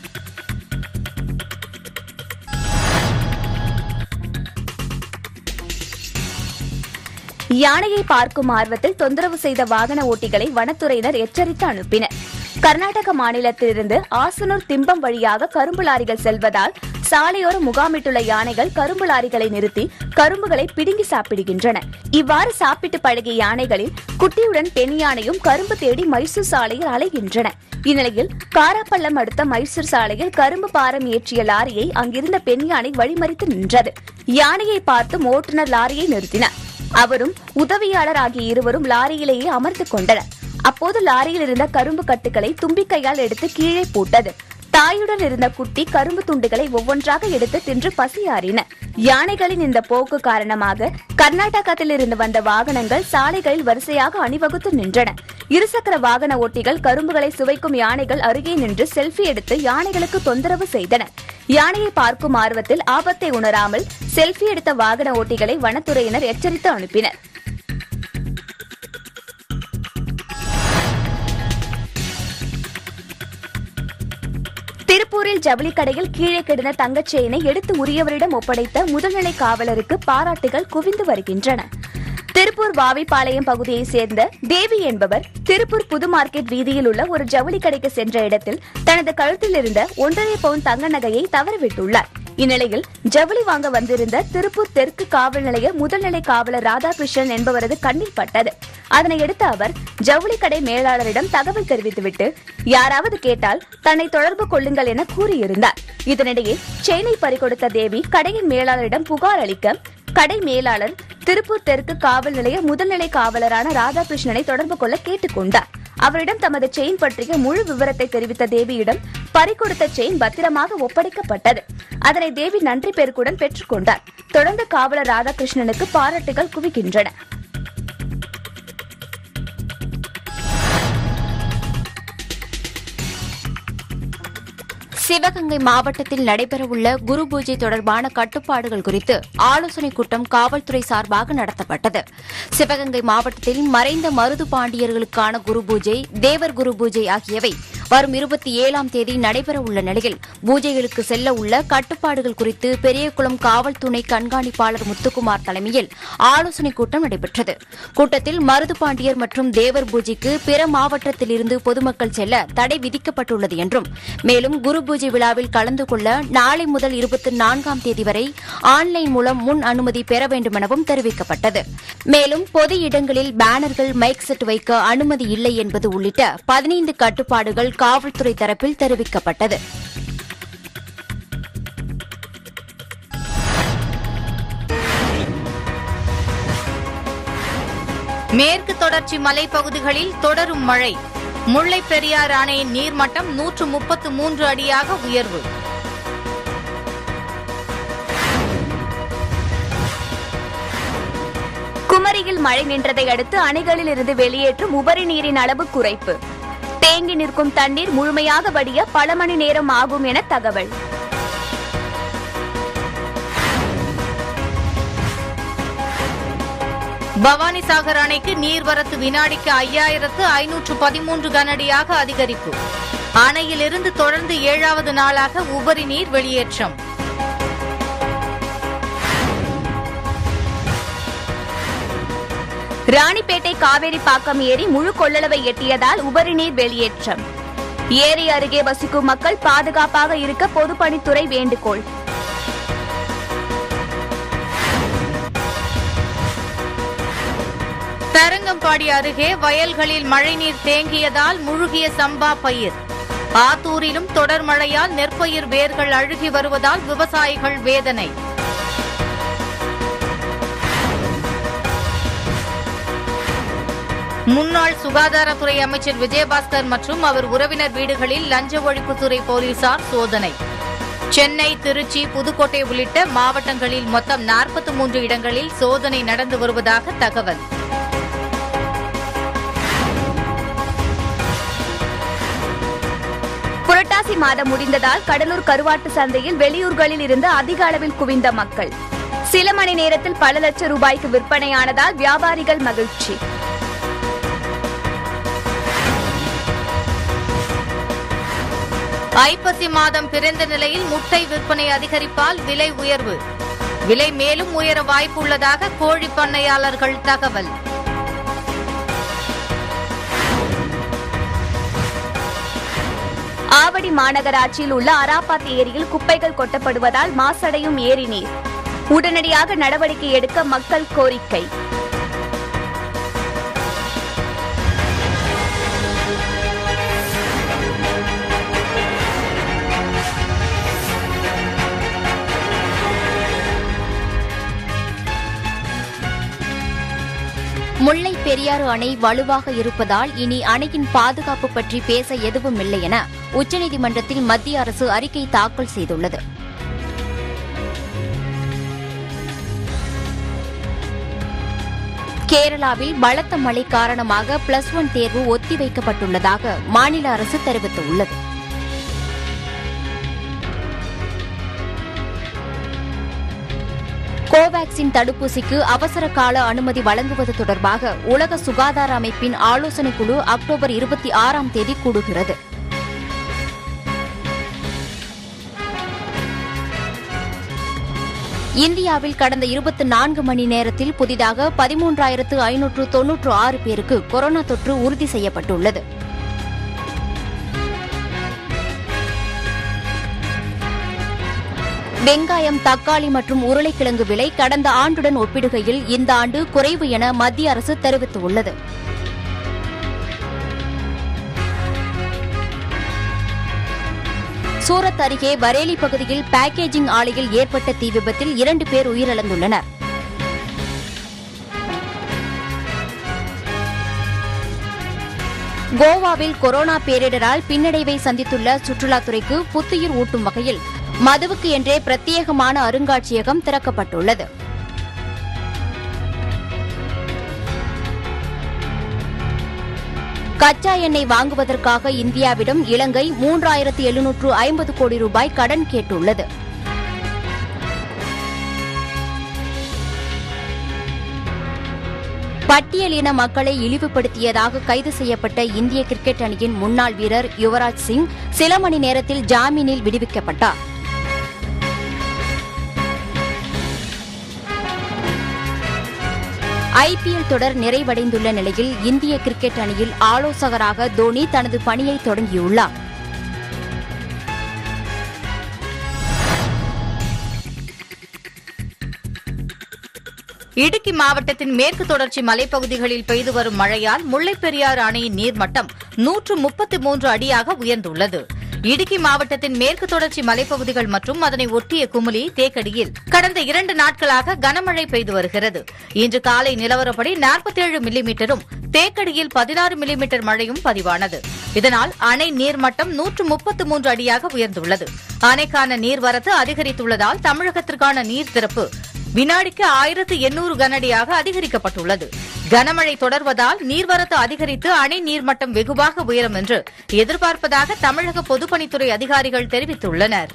யானையை பார்க்கும் ஆர்வத்தில் தொந்தரவு செய்த வாகன ஓட்டிகளை வனத்துறையினர் எச்சரித்து அனுப்பினர் கர்நாடக மாநிலத்திலிருந்து ஆசனூர் திம்பம் வழியாக கரும்பு லாரிகள் செல்வதால் சாலையோரம் முகாமிட்டுள்ள யானைகள் கரும்பு லாரிகளை நிறுத்தி கரும்புகளை பிடுங்கி சாப்பிடுகின்றன இவ்வாறு சாப்பிட்டு பழகிய யானைகளில் குட்டியுடன் பெண் யானையும் கரும்பு தேடி மைசூர் சாலையில் அலைகின்றன இந்நிலையில் காராப்பள்ளம் அடுத்த மைசூர் சாலையில் கரும்பு பாரம் ஏற்றிய லாரியை அங்கிருந்த பெண் யானை வழிமறித்து நின்றது யானையை பார்த்து ஓட்டுநர் லாரியை நிறுத்தினார் அவரும் உதவியாளர் ஆகிய இருவரும் லாரியிலேயே அமர்ந்து கொண்டனர் அப்போது லாரியில் இருந்த கரும்பு கட்டுகளை தும்பிக்கையால் எடுத்து கீழே போட்டது தாயுடன் இருந்த குட்டி கரும்பு துண்டுகளை ஒவ்வொன்றாக எடுத்து தின்று பசியாறின யானைகளின் இந்த போக்கு காரணமாக கர்நாடகத்தில் இருந்து வந்த வாகனங்கள் சாலைகளில் வரிசையாக அணிவகுத்து நின்றன இருசக்கர வாகன ஓட்டிகள் கரும்புகளை சுவைக்கும் யானைகள் அருகே நின்று செல்ஃபி எடுத்து யானைகளுக்கு தொந்தரவு செய்தனர் யானையை பார்க்கும் ஆர்வத்தில் ஆபத்தை உணராமல் செல்ஃபி எடுத்த வாகன ஓட்டிகளை வனத்துறையினர் எச்சரித்து அனுப்பினர் திருப்பூரில் ஜவுளி கடையில் கீழே கிடந்த தங்கச் செயினை எடுத்து உரியவரிடம் ஒப்படைத்த முதுநிலை காவலருக்கு பாராட்டுகள் குவிந்து வருகின்றன திருப்பூர் வாவிப்பாளையம் பகுதியைச் சேர்ந்த தேவி என்பவர் திருப்பூர் புது மார்க்கெட் வீதியில் உள்ள ஒரு ஜவுளி கடைக்கு சென்ற இடத்தில் தனது கழுத்தில் இருந்த ஒன்றரை பவுன் தங்க நகையை தவறவிட்டுள்ளார் இந்நிலையில் ஜவுளி வாங்க வந்திருந்த திருப்பூர் தெற்கு காவல் நிலைய முதல்நிலை காவலர் ராதாகிருஷ்ணன் என்பவரது கண்ணில் பட்டது அதனை எடுத்த அவர் ஜவுளி கடை மேலாளரிடம் தகவல் தெரிவித்துவிட்டு யாராவது கேட்டால் தன்னை தொடர்பு கொள்ளுங்கள் என கூறியிருந்தார் இதனிடையே செயினை பறிகொடுத்த தேவி கடையின் மேலாளரிடம் புகார் அளிக்க கடை மேலாளர் திருப்பூர் தெற்கு காவல் நிலைய முதல்நிலை காவலரான ராதாகிருஷ்ணனை தொடர்பு கொள்ள கேட்டுக் கொண்டார் அவரிடம் தமது செயின் பற்றிய முழு விவரத்தை தெரிவித்த தேவியிடம் பறிகொடுத்த செயின் பத்திரமாக ஒப்படைக்கப்பட்டது அதனை தேவி நன்றி பெருக்குடன் பெற்றுக் கொண்டார் தொடர்ந்து காவலர் ராதாகிருஷ்ணனுக்கு பாராட்டுகள் குவிக்கின்றன சிவகங்கை மாவட்டத்தில் நடைபெறவுள்ள குரு பூஜை தொடர்பான கட்டுப்பாடுகள் குறித்து ஆலோசனைக் கூட்டம் காவல்துறை சார்பாக நடத்தப்பட்டது சிவகங்கை மாவட்டத்தில் மறைந்த மருது பாண்டியர்களுக்கான குரு பூஜை தேவர் குரு பூஜை ஆகியவை வரும் இருபத்தி ஏழாம் தேதி நடைபெறவுள்ள நிலையில் பூஜைகளுக்கு செல்ல உள்ள கட்டுப்பாடுகள் குறித்து பெரியகுளம் காவல் துணை கண்காணிப்பாளர் முத்துக்குமார் தலைமையில் ஆலோசனைக் கூட்டம் நடைபெற்றது கூட்டத்தில் மருது பாண்டியர் மற்றும் தேவர் பூஜைக்கு பிற மாவட்டத்திலிருந்து பொதுமக்கள் செல்ல தடை விதிக்கப்பட்டுள்ளது என்றும் மேலும் குரு பூஜை விழாவில் கலந்து கொள்ள நாளை முதல் இருபத்தி நான்காம் தேதி வரை ஆன்லைன் மூலம் முன் அனுமதி பெற வேண்டுமெனவும் தெரிவிக்கப்பட்டது மேலும் பொது இடங்களில் பேனர்கள் மைக் செட் வைக்க அனுமதி இல்லை என்பது உள்ளிட்ட பதினைந்து கட்டுப்பாடுகள் காவல்துறை தரப்பில் தெரிவிக்கப்பட்டது மேற்கு தொடர்ச்சி மலைப்பகுதிகளில் தொடரும் மழை முல்லைப் பெரியாறு அணையின் நீர்மட்டம் நூற்று முப்பத்து மூன்று அடியாக உயர்வு குமரியில் மழை நின்றதை அடுத்து அணைகளில் இருந்து வெளியேற்றும் உபரி நீரின் அளவு குறைப்பு தேங்கி நிற்கும் தண்ணீர் முழுமையாக வடிய பல மணி நேரம் ஆகும் என தகவல் பவானிசாகர் அணைக்கு நீர்வரத்து வினாடிக்கு ஐயாயிரத்து ஐநூற்று பதிமூன்று கனஅடியாக அதிகரிப்பு அணையிலிருந்து தொடர்ந்து ஏழாவது நாளாக உபரி நீர் வெளியேற்றம் ராணிப்பேட்டை காவேரி பாக்கம் ஏரி முழு கொள்ளளவை எட்டியதால் உபரி நீர் வெளியேற்றம் ஏரி அருகே வசிக்கும் மக்கள் பாதுகாப்பாக இருக்க பொதுப்பணித்துறை வேண்டுகோள் தரங்கம்பாடி அருகே வயல்களில் மழைநீர் தேங்கியதால் முழுகிய சம்பா பயிர் ஆத்தூரிலும் தொடர் மழையால் நெற்பயிர் வேர்கள் அழுகி வருவதால் விவசாயிகள் வேதனை முன்னாள் சுகாதாரத்துறை அமைச்சர் விஜயபாஸ்கர் மற்றும் அவர் உறவினர் வீடுகளில் லஞ்ச ஒழிப்புத்துறை போலீசார் சோதனை சென்னை திருச்சி புதுக்கோட்டை உள்ளிட்ட மாவட்டங்களில் மொத்தம் நாற்பத்தி மூன்று இடங்களில் சோதனை நடந்து வருவதாக தகவல் புரட்டாசி மாதம் முடிந்ததால் கடலூர் கருவாட்டு சந்தையில் வெளியூர்களில் இருந்து அதிக அளவில் குவிந்த மக்கள் சில மணி நேரத்தில் பல லட்சம் ரூபாய்க்கு விற்பனையானதால் வியாபாரிகள் மகிழ்ச்சி ஐப்பசி மாதம் பிறந்த நிலையில் முட்டை விற்பனை அதிகரிப்பால் விலை உயர்வு விலை மேலும் உயர வாய்ப்புள்ளதாக கோழி பண்ணையாளர்கள் தகவல் ஆவடி மாநகராட்சியில் உள்ள அராபாத் ஏரியில் குப்பைகள் கொட்டப்படுவதால் மாசடையும் ஏரி நீர் உடனடியாக நடவடிக்கை எடுக்க மக்கள் கோரிக்கை முல்லை பெரியாறு அணை வலுவாக இருப்பதால் இனி அணையின் பாதுகாப்பு பற்றி பேச எதுவும் இல்லை என உச்சநீதிமன்றத்தில் மத்திய அரசு அறிக்கை தாக்கல் செய்துள்ளது கேரளாவில் பலத்த மழை காரணமாக பிளஸ் ஒன் தேர்வு ஒத்திவைக்கப்பட்டுள்ளதாக மாநில அரசு தெரிவித்துள்ளது கோவாக்சின் தடுப்பூசிக்கு அவசர கால அனுமதி வழங்குவது தொடர்பாக உலக சுகாதார அமைப்பின் ஆலோசனைக் குழு அக்டோபர் இருபத்தி ஆறாம் தேதி கூடுகிறது இந்தியாவில் கடந்த இருபத்தி நான்கு மணி நேரத்தில் புதிதாக பதிமூன்றாயிரத்து ஐநூற்று தொன்னூற்று ஆறு பேருக்கு கொரோனா தொற்று உறுதி செய்யப்பட்டுள்ளது வெங்காயம் தக்காளி மற்றும் உருளைக்கிழங்கு விலை கடந்த ஆண்டுடன் ஒப்பிடுகையில் இந்த ஆண்டு குறைவு என மத்திய அரசு தெரிவித்துள்ளது சூரத் அருகே பரேலி பகுதியில் பேக்கேஜிங் ஆலையில் ஏற்பட்ட தீ விபத்தில் இரண்டு பேர் உயிரிழந்துள்ளனர் கோவாவில் கொரோனா பேரிடரால் பின்னடைவை சந்தித்துள்ள சுற்றுலாத்துறைக்கு புத்துயிர் ஊட்டும் வகையில் மதுவுக்கு என்றே பிரத்யேகமான அருங்காட்சியகம் திறக்கப்பட்டுள்ளது கச்சா எண்ணெய் வாங்குவதற்காக இந்தியாவிடம் இலங்கை மூன்றாயிரத்து எழுநூற்று ஐம்பது கோடி ரூபாய் கடன் கேட்டுள்ளது பட்டியலின மக்களை இழிவுபடுத்தியதாக கைது செய்யப்பட்ட இந்திய கிரிக்கெட் அணியின் முன்னாள் வீரர் யுவராஜ் சிங் சில மணி நேரத்தில் ஜாமீனில் விடுவிக்கப்பட்டார் ஐபிஎல் தொடர் நிறைவடைந்துள்ள நிலையில் இந்திய கிரிக்கெட் அணியில் ஆலோசகராக தோனி தனது பணியை தொடங்கியுள்ளார் இடுக்கி மாவட்டத்தின் மேற்கு தொடர்ச்சி மலைப்பகுதிகளில் பெய்து வரும் மழையால் முல்லைப் பெரியாறு அணையின் நீர்மட்டம் நூற்று முப்பத்தி மூன்று அடியாக உயர்ந்துள்ளது இடுக்கி மாவட்டத்தின் மேற்கு தொடர்ச்சி மலைப்பகுதிகள் மற்றும் அதனை ஒட்டிய குமுளி தேக்கடியில் கடந்த இரண்டு நாட்களாக கனமழை பெய்து வருகிறது இன்று காலை நிலவரப்படி 47 மில்லிமீட்டரும் தேக்கடியில் பதினாறு மில்லிமீட்டர் மழையும் பதிவானது இதனால் அணை நீர்மட்டம் நூற்று முப்பத்து மூன்று அடியாக உயர்ந்துள்ளது அணைக்கான நீர்வரத்து அதிகரித்துள்ளதால் தமிழகத்திற்கான நீர் திறப்பு வினாடிக்கு ஆயிரத்து எண்ணூறு கனஅடியாக அதிகரிக்கப்பட்டுள்ளது கனமழை தொடர்வதால் நீர்வரத்து அதிகரித்து அணை நீர்மட்டம் வெகுவாக உயரும் என்று எதிர்பார்ப்பதாக தமிழக பொதுப்பணித்துறை அதிகாரிகள் தெரிவித்துள்ளனர்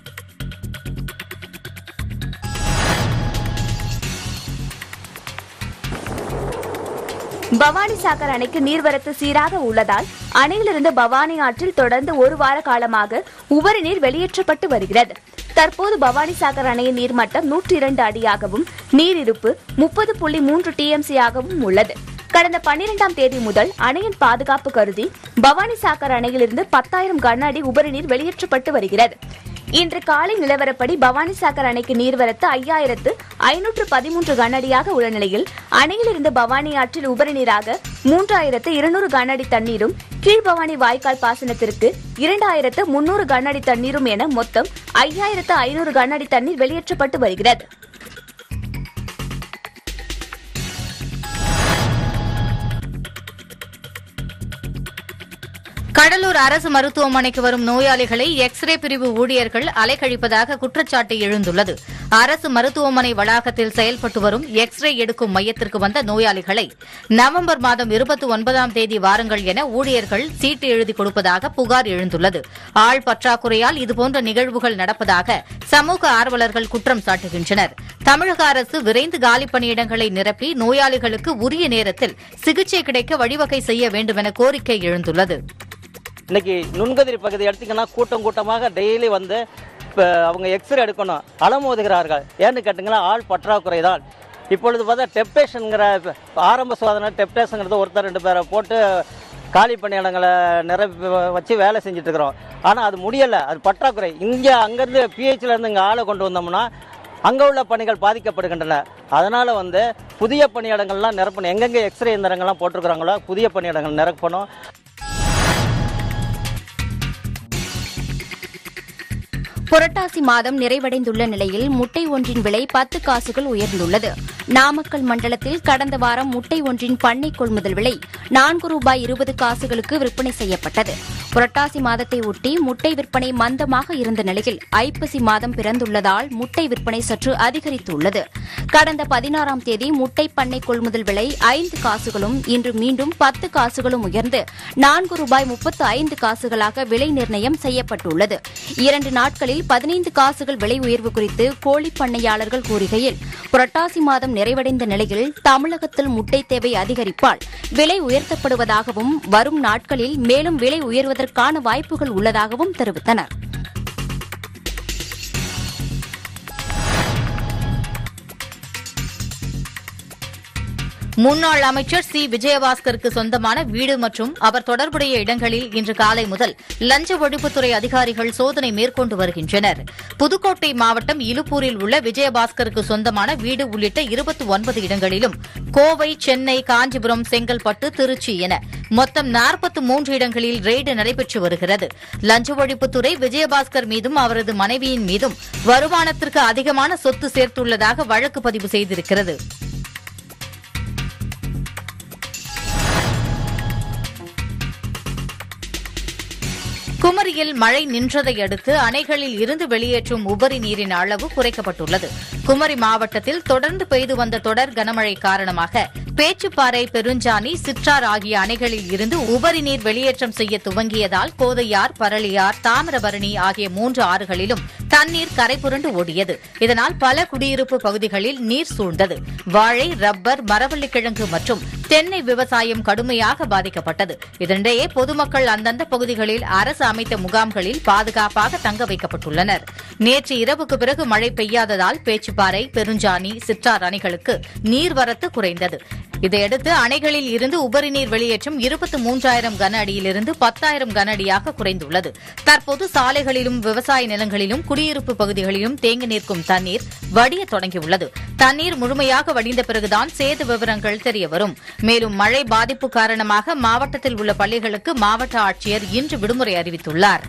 பவானி சாகர் அணைக்கு நீர்வரத்து சீராக உள்ளதால் அணையிலிருந்து பவானி ஆற்றில் தொடர்ந்து ஒரு வார காலமாக உபரி நீர் வெளியேற்றப்பட்டு வருகிறது தற்போது பவானி சாகர் அணையின் நீர்மட்டம் நூற்றி இரண்டு அடியாகவும் நீர் இருப்பு முப்பது புள்ளி மூன்று டிஎம்சி ஆகவும் உள்ளது கடந்த பன்னிரெண்டாம் தேதி முதல் அணையின் பாதுகாப்பு கருதி பவானி சாகர் அணையிலிருந்து பத்தாயிரம் கன அடி உபரி நீர் வெளியேற்றப்பட்டு வருகிறது இன்று காலை நிலவரப்படி பவானி சாகர் அணைக்கு நீர்வரத்து ஐயாயிரத்து ஐநூற்று பதிமூன்று கனஅடியாக உள்ள நிலையில் அணையிலிருந்து பவானி ஆற்றில் உபரி நீராக மூன்றாயிரத்து இருநூறு கனஅடி தண்ணீரும் கீழ்பவானி வாய்க்கால் பாசனத்திற்கு இரண்டாயிரத்து முன்னூறு கனஅடி தண்ணீரும் என மொத்தம் ஐயாயிரத்து ஐநூறு கனஅடி தண்ணீர் வெளியேற்றப்பட்டு வருகிறது கடலூர் அரசு மருத்துவமனைக்கு வரும் நோயாளிகளை எக்ஸ்ரே பிரிவு ஊழியர்கள் அலைக்கழிப்பதாக குற்றச்சாட்டு எழுந்துள்ளது அரசு மருத்துவமனை வளாகத்தில் செயல்பட்டு வரும் எக்ஸ்ரே எடுக்கும் மையத்திற்கு வந்த நோயாளிகளை நவம்பர் மாதம் இருபத்தி ஒன்பதாம் தேதி வாருங்கள் என ஊழியர்கள் சீட்டு எழுதி கொடுப்பதாக புகார் எழுந்துள்ளது ஆள் பற்றாக்குறையால் இதுபோன்ற நிகழ்வுகள் நடப்பதாக சமூக ஆர்வலர்கள் குற்றம் சாட்டுகின்றனர் தமிழக அரசு விரைந்து காலி பணியிடங்களை நிரப்பி நோயாளிகளுக்கு உரிய நேரத்தில் சிகிச்சை கிடைக்க வழிவகை செய்ய வேண்டுமென கோரிக்கை எழுந்துள்ளது இன்னைக்கு நுண்கதிரி பகுதி எடுத்தீங்கன்னா கூட்டம் கூட்டமாக டெய்லி வந்து இப்போ அவங்க எக்ஸ்ரே எடுக்கணும் அலமோதுகிறார்கள் ஏன்னு கேட்டிங்கன்னா ஆள் பற்றாக்குறை தான் இப்பொழுது பார்த்தா டெப்டேஷனுங்கிற ஆரம்ப சோதனை டெப்டேஷனுங்கிறது ஒருத்தர் ரெண்டு பேரை போட்டு காலி பணியிடங்களை நிரப்பி வச்சு வேலை செஞ்சுட்டு இருக்கிறோம் ஆனால் அது முடியலை அது பற்றாக்குறை இங்கே அங்கேருந்து பிஹெச்ல இருந்து இங்கே ஆளை கொண்டு வந்தோம்னா அங்கே உள்ள பணிகள் பாதிக்கப்படுகின்றன அதனால் வந்து புதிய பணியிடங்கள்லாம் நிரப்பணும் எங்கெங்கே எக்ஸ்ரே இயந்திரங்கள்லாம் போட்டிருக்கிறாங்களோ புதிய பணியிடங்கள் நிரப்பணும் புரட்டாசி மாதம் நிறைவடைந்துள்ள நிலையில் முட்டை ஒன்றின் விலை பத்து காசுகள் உயர்ந்துள்ளது நாமக்கல் மண்டலத்தில் கடந்த வாரம் முட்டை ஒன்றின் பண்ணை கொள்முதல் விலை நான்கு ரூபாய் இருபது காசுகளுக்கு விற்பனை செய்யப்பட்டது புரட்டாசி மாதத்தை ஒட்டி முட்டை விற்பனை மந்தமாக இருந்த நிலையில் ஐப்பசி மாதம் பிறந்துள்ளதால் முட்டை விற்பனை சற்று அதிகரித்துள்ளது கடந்த பதினாறாம் தேதி முட்டை பண்ணை கொள்முதல் விலை ஐந்து காசுகளும் இன்று மீண்டும் பத்து காசுகளும் உயர்ந்து நான்கு ரூபாய் முப்பத்து ஐந்து காசுகளாக விலை நிர்ணயம் செய்யப்பட்டுள்ளது இரண்டு நாட்களில் பதினைந்து காசுகள் விலை உயர்வு குறித்து கோழி பண்ணையாளர்கள் கூறுகையில் புரட்டாசி மாதம் நிறைவடைந்த நிலையில் தமிழகத்தில் முட்டை தேவை அதிகரிப்பால் விலை உயர்த்தப்படுவதாகவும் வரும் நாட்களில் மேலும் விலை உயர்வதற்கான வாய்ப்புகள் உள்ளதாகவும் தெரிவித்தனர் முன்னாள் அமைச்சர் சி விஜயபாஸ்கருக்கு சொந்தமான வீடு மற்றும் அவர் தொடர்புடைய இடங்களில் இன்று காலை முதல் லஞ்ச ஒழிப்புத்துறை அதிகாரிகள் சோதனை மேற்கொண்டு வருகின்றனர் புதுக்கோட்டை மாவட்டம் இலுப்பூரில் உள்ள விஜயபாஸ்கருக்கு சொந்தமான வீடு உள்ளிட்ட இருபத்தி ஒன்பது இடங்களிலும் கோவை சென்னை காஞ்சிபுரம் செங்கல்பட்டு திருச்சி என மொத்தம் நாற்பத்தி மூன்று இடங்களில் ரெய்டு நடைபெற்று வருகிறது லஞ்ச ஒழிப்புத்துறை விஜயபாஸ்கர் மீதும் அவரது மனைவியின் மீதும் வருமானத்திற்கு அதிகமான சொத்து சேர்த்துள்ளதாக வழக்கு பதிவு செய்திருக்கிறது குமரியில் மழை நின்றதை அடுத்து அணைகளில் இருந்து வெளியேற்றும் உபரி நீரின் அளவு குறைக்கப்பட்டுள்ளது குமரி மாவட்டத்தில் தொடர்ந்து பெய்து வந்த தொடர் கனமழை காரணமாக பேச்சுப்பாறை பெருஞ்சாணி சிற்றார் ஆகிய அணைகளில் இருந்து உபரி நீர் வெளியேற்றம் செய்ய துவங்கியதால் கோதையார் பரளியார் தாமிரபரணி ஆகிய மூன்று ஆறுகளிலும் தண்ணீர் கரைபுரண்டு ஓடியது இதனால் பல குடியிருப்பு பகுதிகளில் நீர் சூழ்ந்தது வாழை ரப்பர் மரவள்ளிக்கிழங்கு மற்றும் தென்னை விவசாயம் கடுமையாக பாதிக்கப்பட்டது இதனிடையே பொதுமக்கள் அந்தந்த பகுதிகளில் அரசு அமைத்த முகாம்களில் பாதுகாப்பாக தங்க வைக்கப்பட்டுள்ளனர் நேற்று இரவுக்கு பிறகு மழை பெய்யாததால் பேச்சுப்பாறை பெருஞ்சாணி சிற்றார் அணைகளுக்கு நீர்வரத்து குறைந்தது இதையடுத்து அணைகளில் இருந்து உபரி நீர் வெளியேற்றம் இருபத்தி மூன்றாயிரம் கன அடியிலிருந்து பத்தாயிரம் கன அடியாக குறைந்துள்ளது தற்போது சாலைகளிலும் விவசாய நிலங்களிலும் குடியிருப்பு பகுதிகளிலும் தேங்கி நிற்கும் தண்ணீர் வடிய தொடங்கியுள்ளது தண்ணீர் முழுமையாக வடிந்த பிறகுதான் சேத விவரங்கள் தெரியவரும் மேலும் மழை பாதிப்பு காரணமாக மாவட்டத்தில் உள்ள பள்ளிகளுக்கு மாவட்ட ஆட்சியர் இன்று விடுமுறை அறிவித்துள்ளார்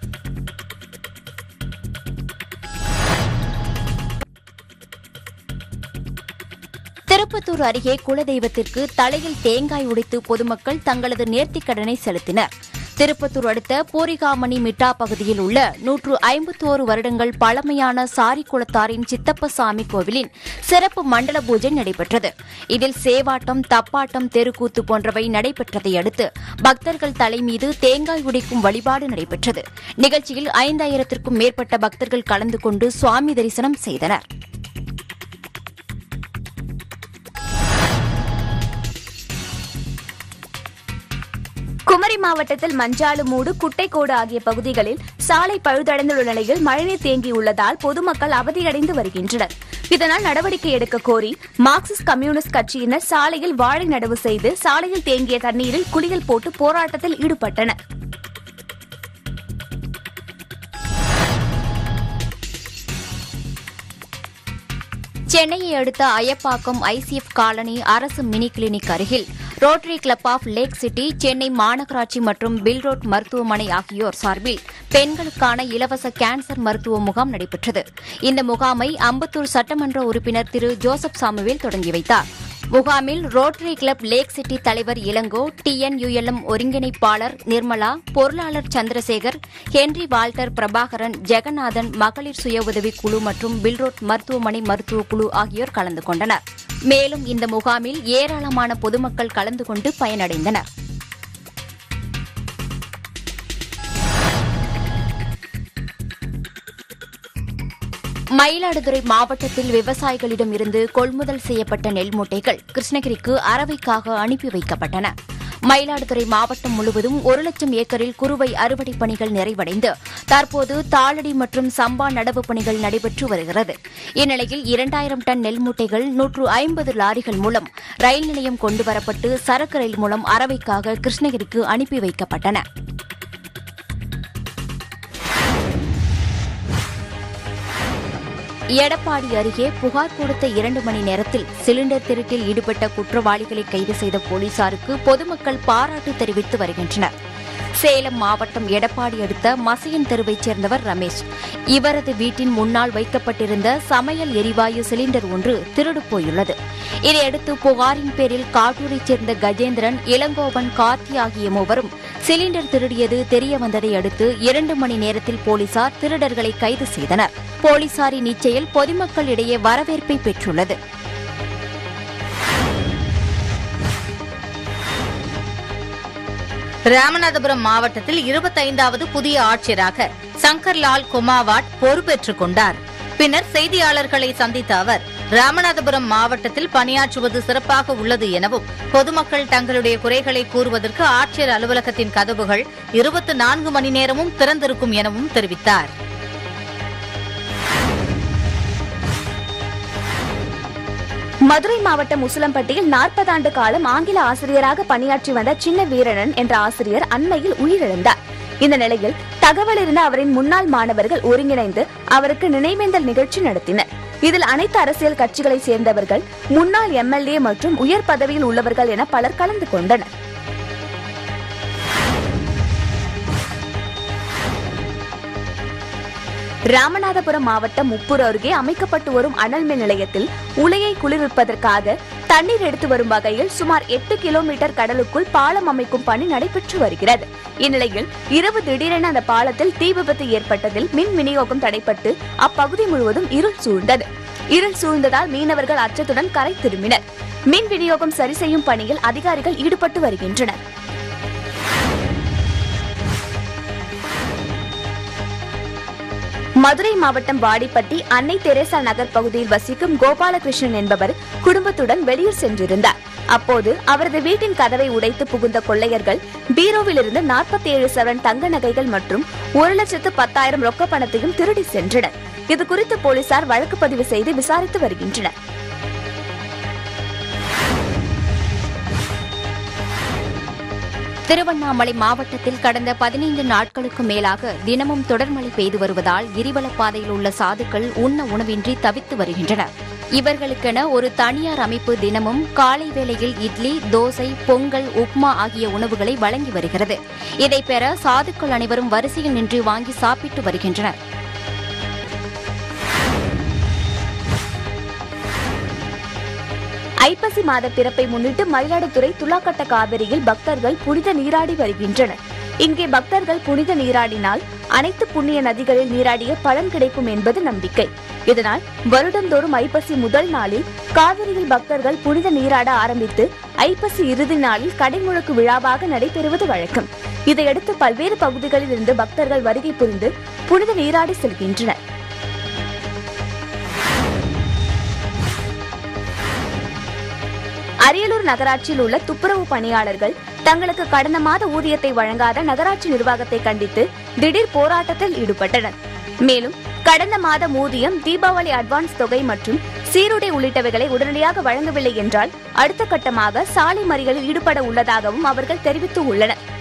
திருப்பத்தூர் அருகே குலதெய்வத்திற்கு தலையில் தேங்காய் உடைத்து பொதுமக்கள் தங்களது நேர்த்திக் கடனை செலுத்தினர் திருப்பத்தூர் அடுத்த பூரிகாமணி மிட்டா பகுதியில் உள்ள நூற்று ஐம்பத்தோரு வருடங்கள் பழமையான சாரிக்குளத்தாரின் சித்தப்பசாமி கோவிலின் சிறப்பு மண்டல பூஜை நடைபெற்றது இதில் சேவாட்டம் தப்பாட்டம் தெருக்கூத்து போன்றவை நடைபெற்றதை அடுத்து பக்தர்கள் தலை மீது தேங்காய் உடைக்கும் வழிபாடு நடைபெற்றது நிகழ்ச்சியில் ஐந்தாயிரத்திற்கும் மேற்பட்ட பக்தர்கள் கலந்து கொண்டு சுவாமி தரிசனம் செய்தனர் குமரி மாவட்டத்தில் மஞ்சாலுமூடு குட்டைக்கோடு ஆகிய பகுதிகளில் சாலை பழுதடைந்துள்ள நிலையில் மழைநீர் தேங்கியுள்ளதால் பொதுமக்கள் அவதியடைந்து வருகின்றனர் இதனால் நடவடிக்கை எடுக்க கோரி மார்க்சிஸ்ட் கம்யூனிஸ்ட் கட்சியினர் சாலையில் வாழை நடவு செய்து சாலையில் தேங்கிய தண்ணீரில் குளியல் போட்டு போராட்டத்தில் ஈடுபட்டனர் சென்னையை அடுத்த அயப்பாக்கம் ஐசிஎஃப் காலனி அரசு மினி கிளினிக் அருகில் Rotary Club of Lake City Chennai மாநகராட்சி மற்றும் பில் ரோட் மருத்துவமனை ஆகியோர் சார்பில் பெண்களுக்கான இலவச கேன்சர் மருத்துவ முகாம் நடைபெற்றது இந்த முகாமை அம்பத்தூர் சட்டமன்ற உறுப்பினர் திரு ஜோசப் சாமுவேல் தொடங்கி வைத்தார் முகாமில் ரோட்டரி கிளப் லேக் சிட்டி தலைவர் இளங்கோ டிஎன்யூஎல்எம் ஒருங்கிணைப்பாளர் நிர்மலா பொருளாளர் சந்திரசேகர் ஹென்றி வால்டர் பிரபாகரன் ஜெகநாதன் மகளிர் சுய உதவி குழு மற்றும் பில்ரோட் மருத்துவமனை மருத்துவ குழு ஆகியோர் கலந்து கொண்டனர் மேலும் இந்த முகாமில் ஏராளமான பொதுமக்கள் கலந்து கொண்டு பயனடைந்தனர் மயிலாடுதுறை மாவட்டத்தில் விவசாயிகளிடம் இருந்து கொள்முதல் செய்யப்பட்ட நெல் மூட்டைகள் கிருஷ்ணகிரிக்கு அரவைக்காக அனுப்பி வைக்கப்பட்டன மயிலாடுதுறை மாவட்டம் முழுவதும் ஒரு லட்சம் ஏக்கரில் குறுவை அறுவடை பணிகள் நிறைவடைந்து தற்போது தாளடி மற்றும் சம்பா நடவு பணிகள் நடைபெற்று வருகிறது இந்நிலையில் இரண்டாயிரம் டன் நெல் மூட்டைகள் நூற்று ஐம்பது லாரிகள் மூலம் ரயில் நிலையம் கொண்டுவரப்பட்டு சரக்கு ரயில் மூலம் அரவைக்காக கிருஷ்ணகிரிக்கு அனுப்பி வைக்கப்பட்டன எடப்பாடி அருகே புகார் கொடுத்த இரண்டு மணி நேரத்தில் சிலிண்டர் திருட்டில் ஈடுபட்ட குற்றவாளிகளை கைது செய்த போலீசாருக்கு பொதுமக்கள் பாராட்டு தெரிவித்து வருகின்றனர் சேலம் மாவட்டம் எடப்பாடி அடுத்த மசையன் தெருவைச் சேர்ந்தவர் ரமேஷ் இவரது வீட்டின் முன்னால் வைக்கப்பட்டிருந்த சமையல் எரிவாயு சிலிண்டர் ஒன்று திருடு போயுள்ளது இதையடுத்து புகாரின் பேரில் காட்டூரைச் சேர்ந்த கஜேந்திரன் இளங்கோவன் கார்த்தி ஆகிய மூவரும் சிலிண்டர் திருடியது தெரிய வந்ததை அடுத்து இரண்டு மணி நேரத்தில் போலீசார் திருடர்களை கைது செய்தனர் போலீசாரின் இச்செயல் பொதுமக்களிடையே வரவேற்பை பெற்றுள்ளது ராமநாதபுரம் மாவட்டத்தில் இருபத்தைந்தாவது புதிய ஆட்சியராக சங்கர்லால் குமாவாட் பொறுப்பேற்றுக் கொண்டார் பின்னர் செய்தியாளர்களை சந்தித்த அவர் ராமநாதபுரம் மாவட்டத்தில் பணியாற்றுவது சிறப்பாக உள்ளது எனவும் பொதுமக்கள் தங்களுடைய குறைகளை கூறுவதற்கு ஆட்சியர் அலுவலகத்தின் கதவுகள் இருபத்தி நான்கு மணி நேரமும் திறந்திருக்கும் எனவும் தெரிவித்தார் மதுரை மாவட்டம் உசிலம்பட்டியில் நாற்பது ஆண்டு காலம் ஆங்கில ஆசிரியராக பணியாற்றி வந்த சின்ன வீரனன் என்ற ஆசிரியர் அண்மையில் உயிரிழந்தார் இந்த நிலையில் தகவல் இருந்த அவரின் முன்னாள் மாணவர்கள் ஒருங்கிணைந்து அவருக்கு நினைவேந்தல் நிகழ்ச்சி நடத்தினர் இதில் அனைத்து அரசியல் கட்சிகளைச் சேர்ந்தவர்கள் முன்னாள் எம்எல்ஏ மற்றும் உயர் பதவியில் உள்ளவர்கள் என பலர் கலந்து கொண்டனர் ராமநாதபுரம் மாவட்டம் முப்பூர் அருகே அமைக்கப்பட்டு வரும் அனல் மின் நிலையத்தில் உலையை குளிர்விப்பதற்காக தண்ணீர் எடுத்து வரும் வகையில் சுமார் எட்டு கிலோமீட்டர் கடலுக்குள் பாலம் அமைக்கும் பணி நடைபெற்று வருகிறது இந்நிலையில் இரவு திடீரென அந்த பாலத்தில் தீ விபத்து ஏற்பட்டதில் மின் விநியோகம் தடைப்பட்டு அப்பகுதி முழுவதும் இருள் சூழ்ந்தது இருள் சூழ்ந்ததால் மீனவர்கள் அச்சத்துடன் கரை திரும்பினர் மின் விநியோகம் சரி செய்யும் பணியில் அதிகாரிகள் ஈடுபட்டு வருகின்றனர் மதுரை மாவட்டம் வாடிப்பட்டி அன்னை தெரேசா நகர் பகுதியில் வசிக்கும் கோபாலகிருஷ்ணன் என்பவர் குடும்பத்துடன் வெளியூர் சென்றிருந்தார் அப்போது அவரது வீட்டின் கதவை உடைத்து புகுந்த கொள்ளையர்கள் பீரோவிலிருந்து நாற்பத்தி ஏழு சவரன் தங்க நகைகள் மற்றும் ஒரு லட்சத்து பத்தாயிரம் ரொக்க பணத்தையும் திருடி சென்றனர் இதுகுறித்து போலீசார் வழக்கு பதிவு செய்து விசாரித்து வருகின்றனர் திருவண்ணாமலை மாவட்டத்தில் கடந்த பதினைந்து நாட்களுக்கு மேலாக தினமும் தொடர் மழை பெய்து வருவதால் கிரிவலப்பாதையில் உள்ள சாதுக்கள் உண்ண உணவின்றி தவித்து வருகின்றனர் இவர்களுக்கென ஒரு தனியார் அமைப்பு தினமும் காலை வேளையில் இட்லி தோசை பொங்கல் உப்மா ஆகிய உணவுகளை வழங்கி வருகிறது இதை பெற சாதுக்கள் அனைவரும் வரிசையில் நின்று வாங்கி சாப்பிட்டு வருகின்றனர் ஐப்பசி மாத பிறப்பை முன்னிட்டு மயிலாடுதுறை துலாக்கட்ட காவிரியில் பக்தர்கள் புனித நீராடி வருகின்றனர் இங்கே பக்தர்கள் புனித நீராடினால் அனைத்து புண்ணிய நதிகளில் நீராடிய பலன் கிடைக்கும் என்பது நம்பிக்கை இதனால் வருடந்தோறும் ஐப்பசி முதல் நாளில் காவிரியில் பக்தர்கள் புனித நீராட ஆரம்பித்து ஐப்பசி இறுதி நாளில் கடைமுழக்கு விழாவாக நடைபெறுவது வழக்கம் இதையடுத்து பல்வேறு பகுதிகளில் இருந்து பக்தர்கள் வருகை புரிந்து புனித நீராடி செல்கின்றனர் அரியலூர் நகராட்சியில் உள்ள துப்புரவு பணியாளர்கள் தங்களுக்கு கடந்த மாத ஊதியத்தை வழங்காத நகராட்சி நிர்வாகத்தை கண்டித்து திடீர் போராட்டத்தில் ஈடுபட்டனர் மேலும் கடந்த மாதம் ஊதியம் தீபாவளி அட்வான்ஸ் தொகை மற்றும் சீருடை உள்ளிட்டவைகளை உடனடியாக வழங்கவில்லை என்றால் அடுத்த கட்டமாக சாலை மறியலில் ஈடுபட உள்ளதாகவும் அவர்கள் தெரிவித்து உள்ளனர்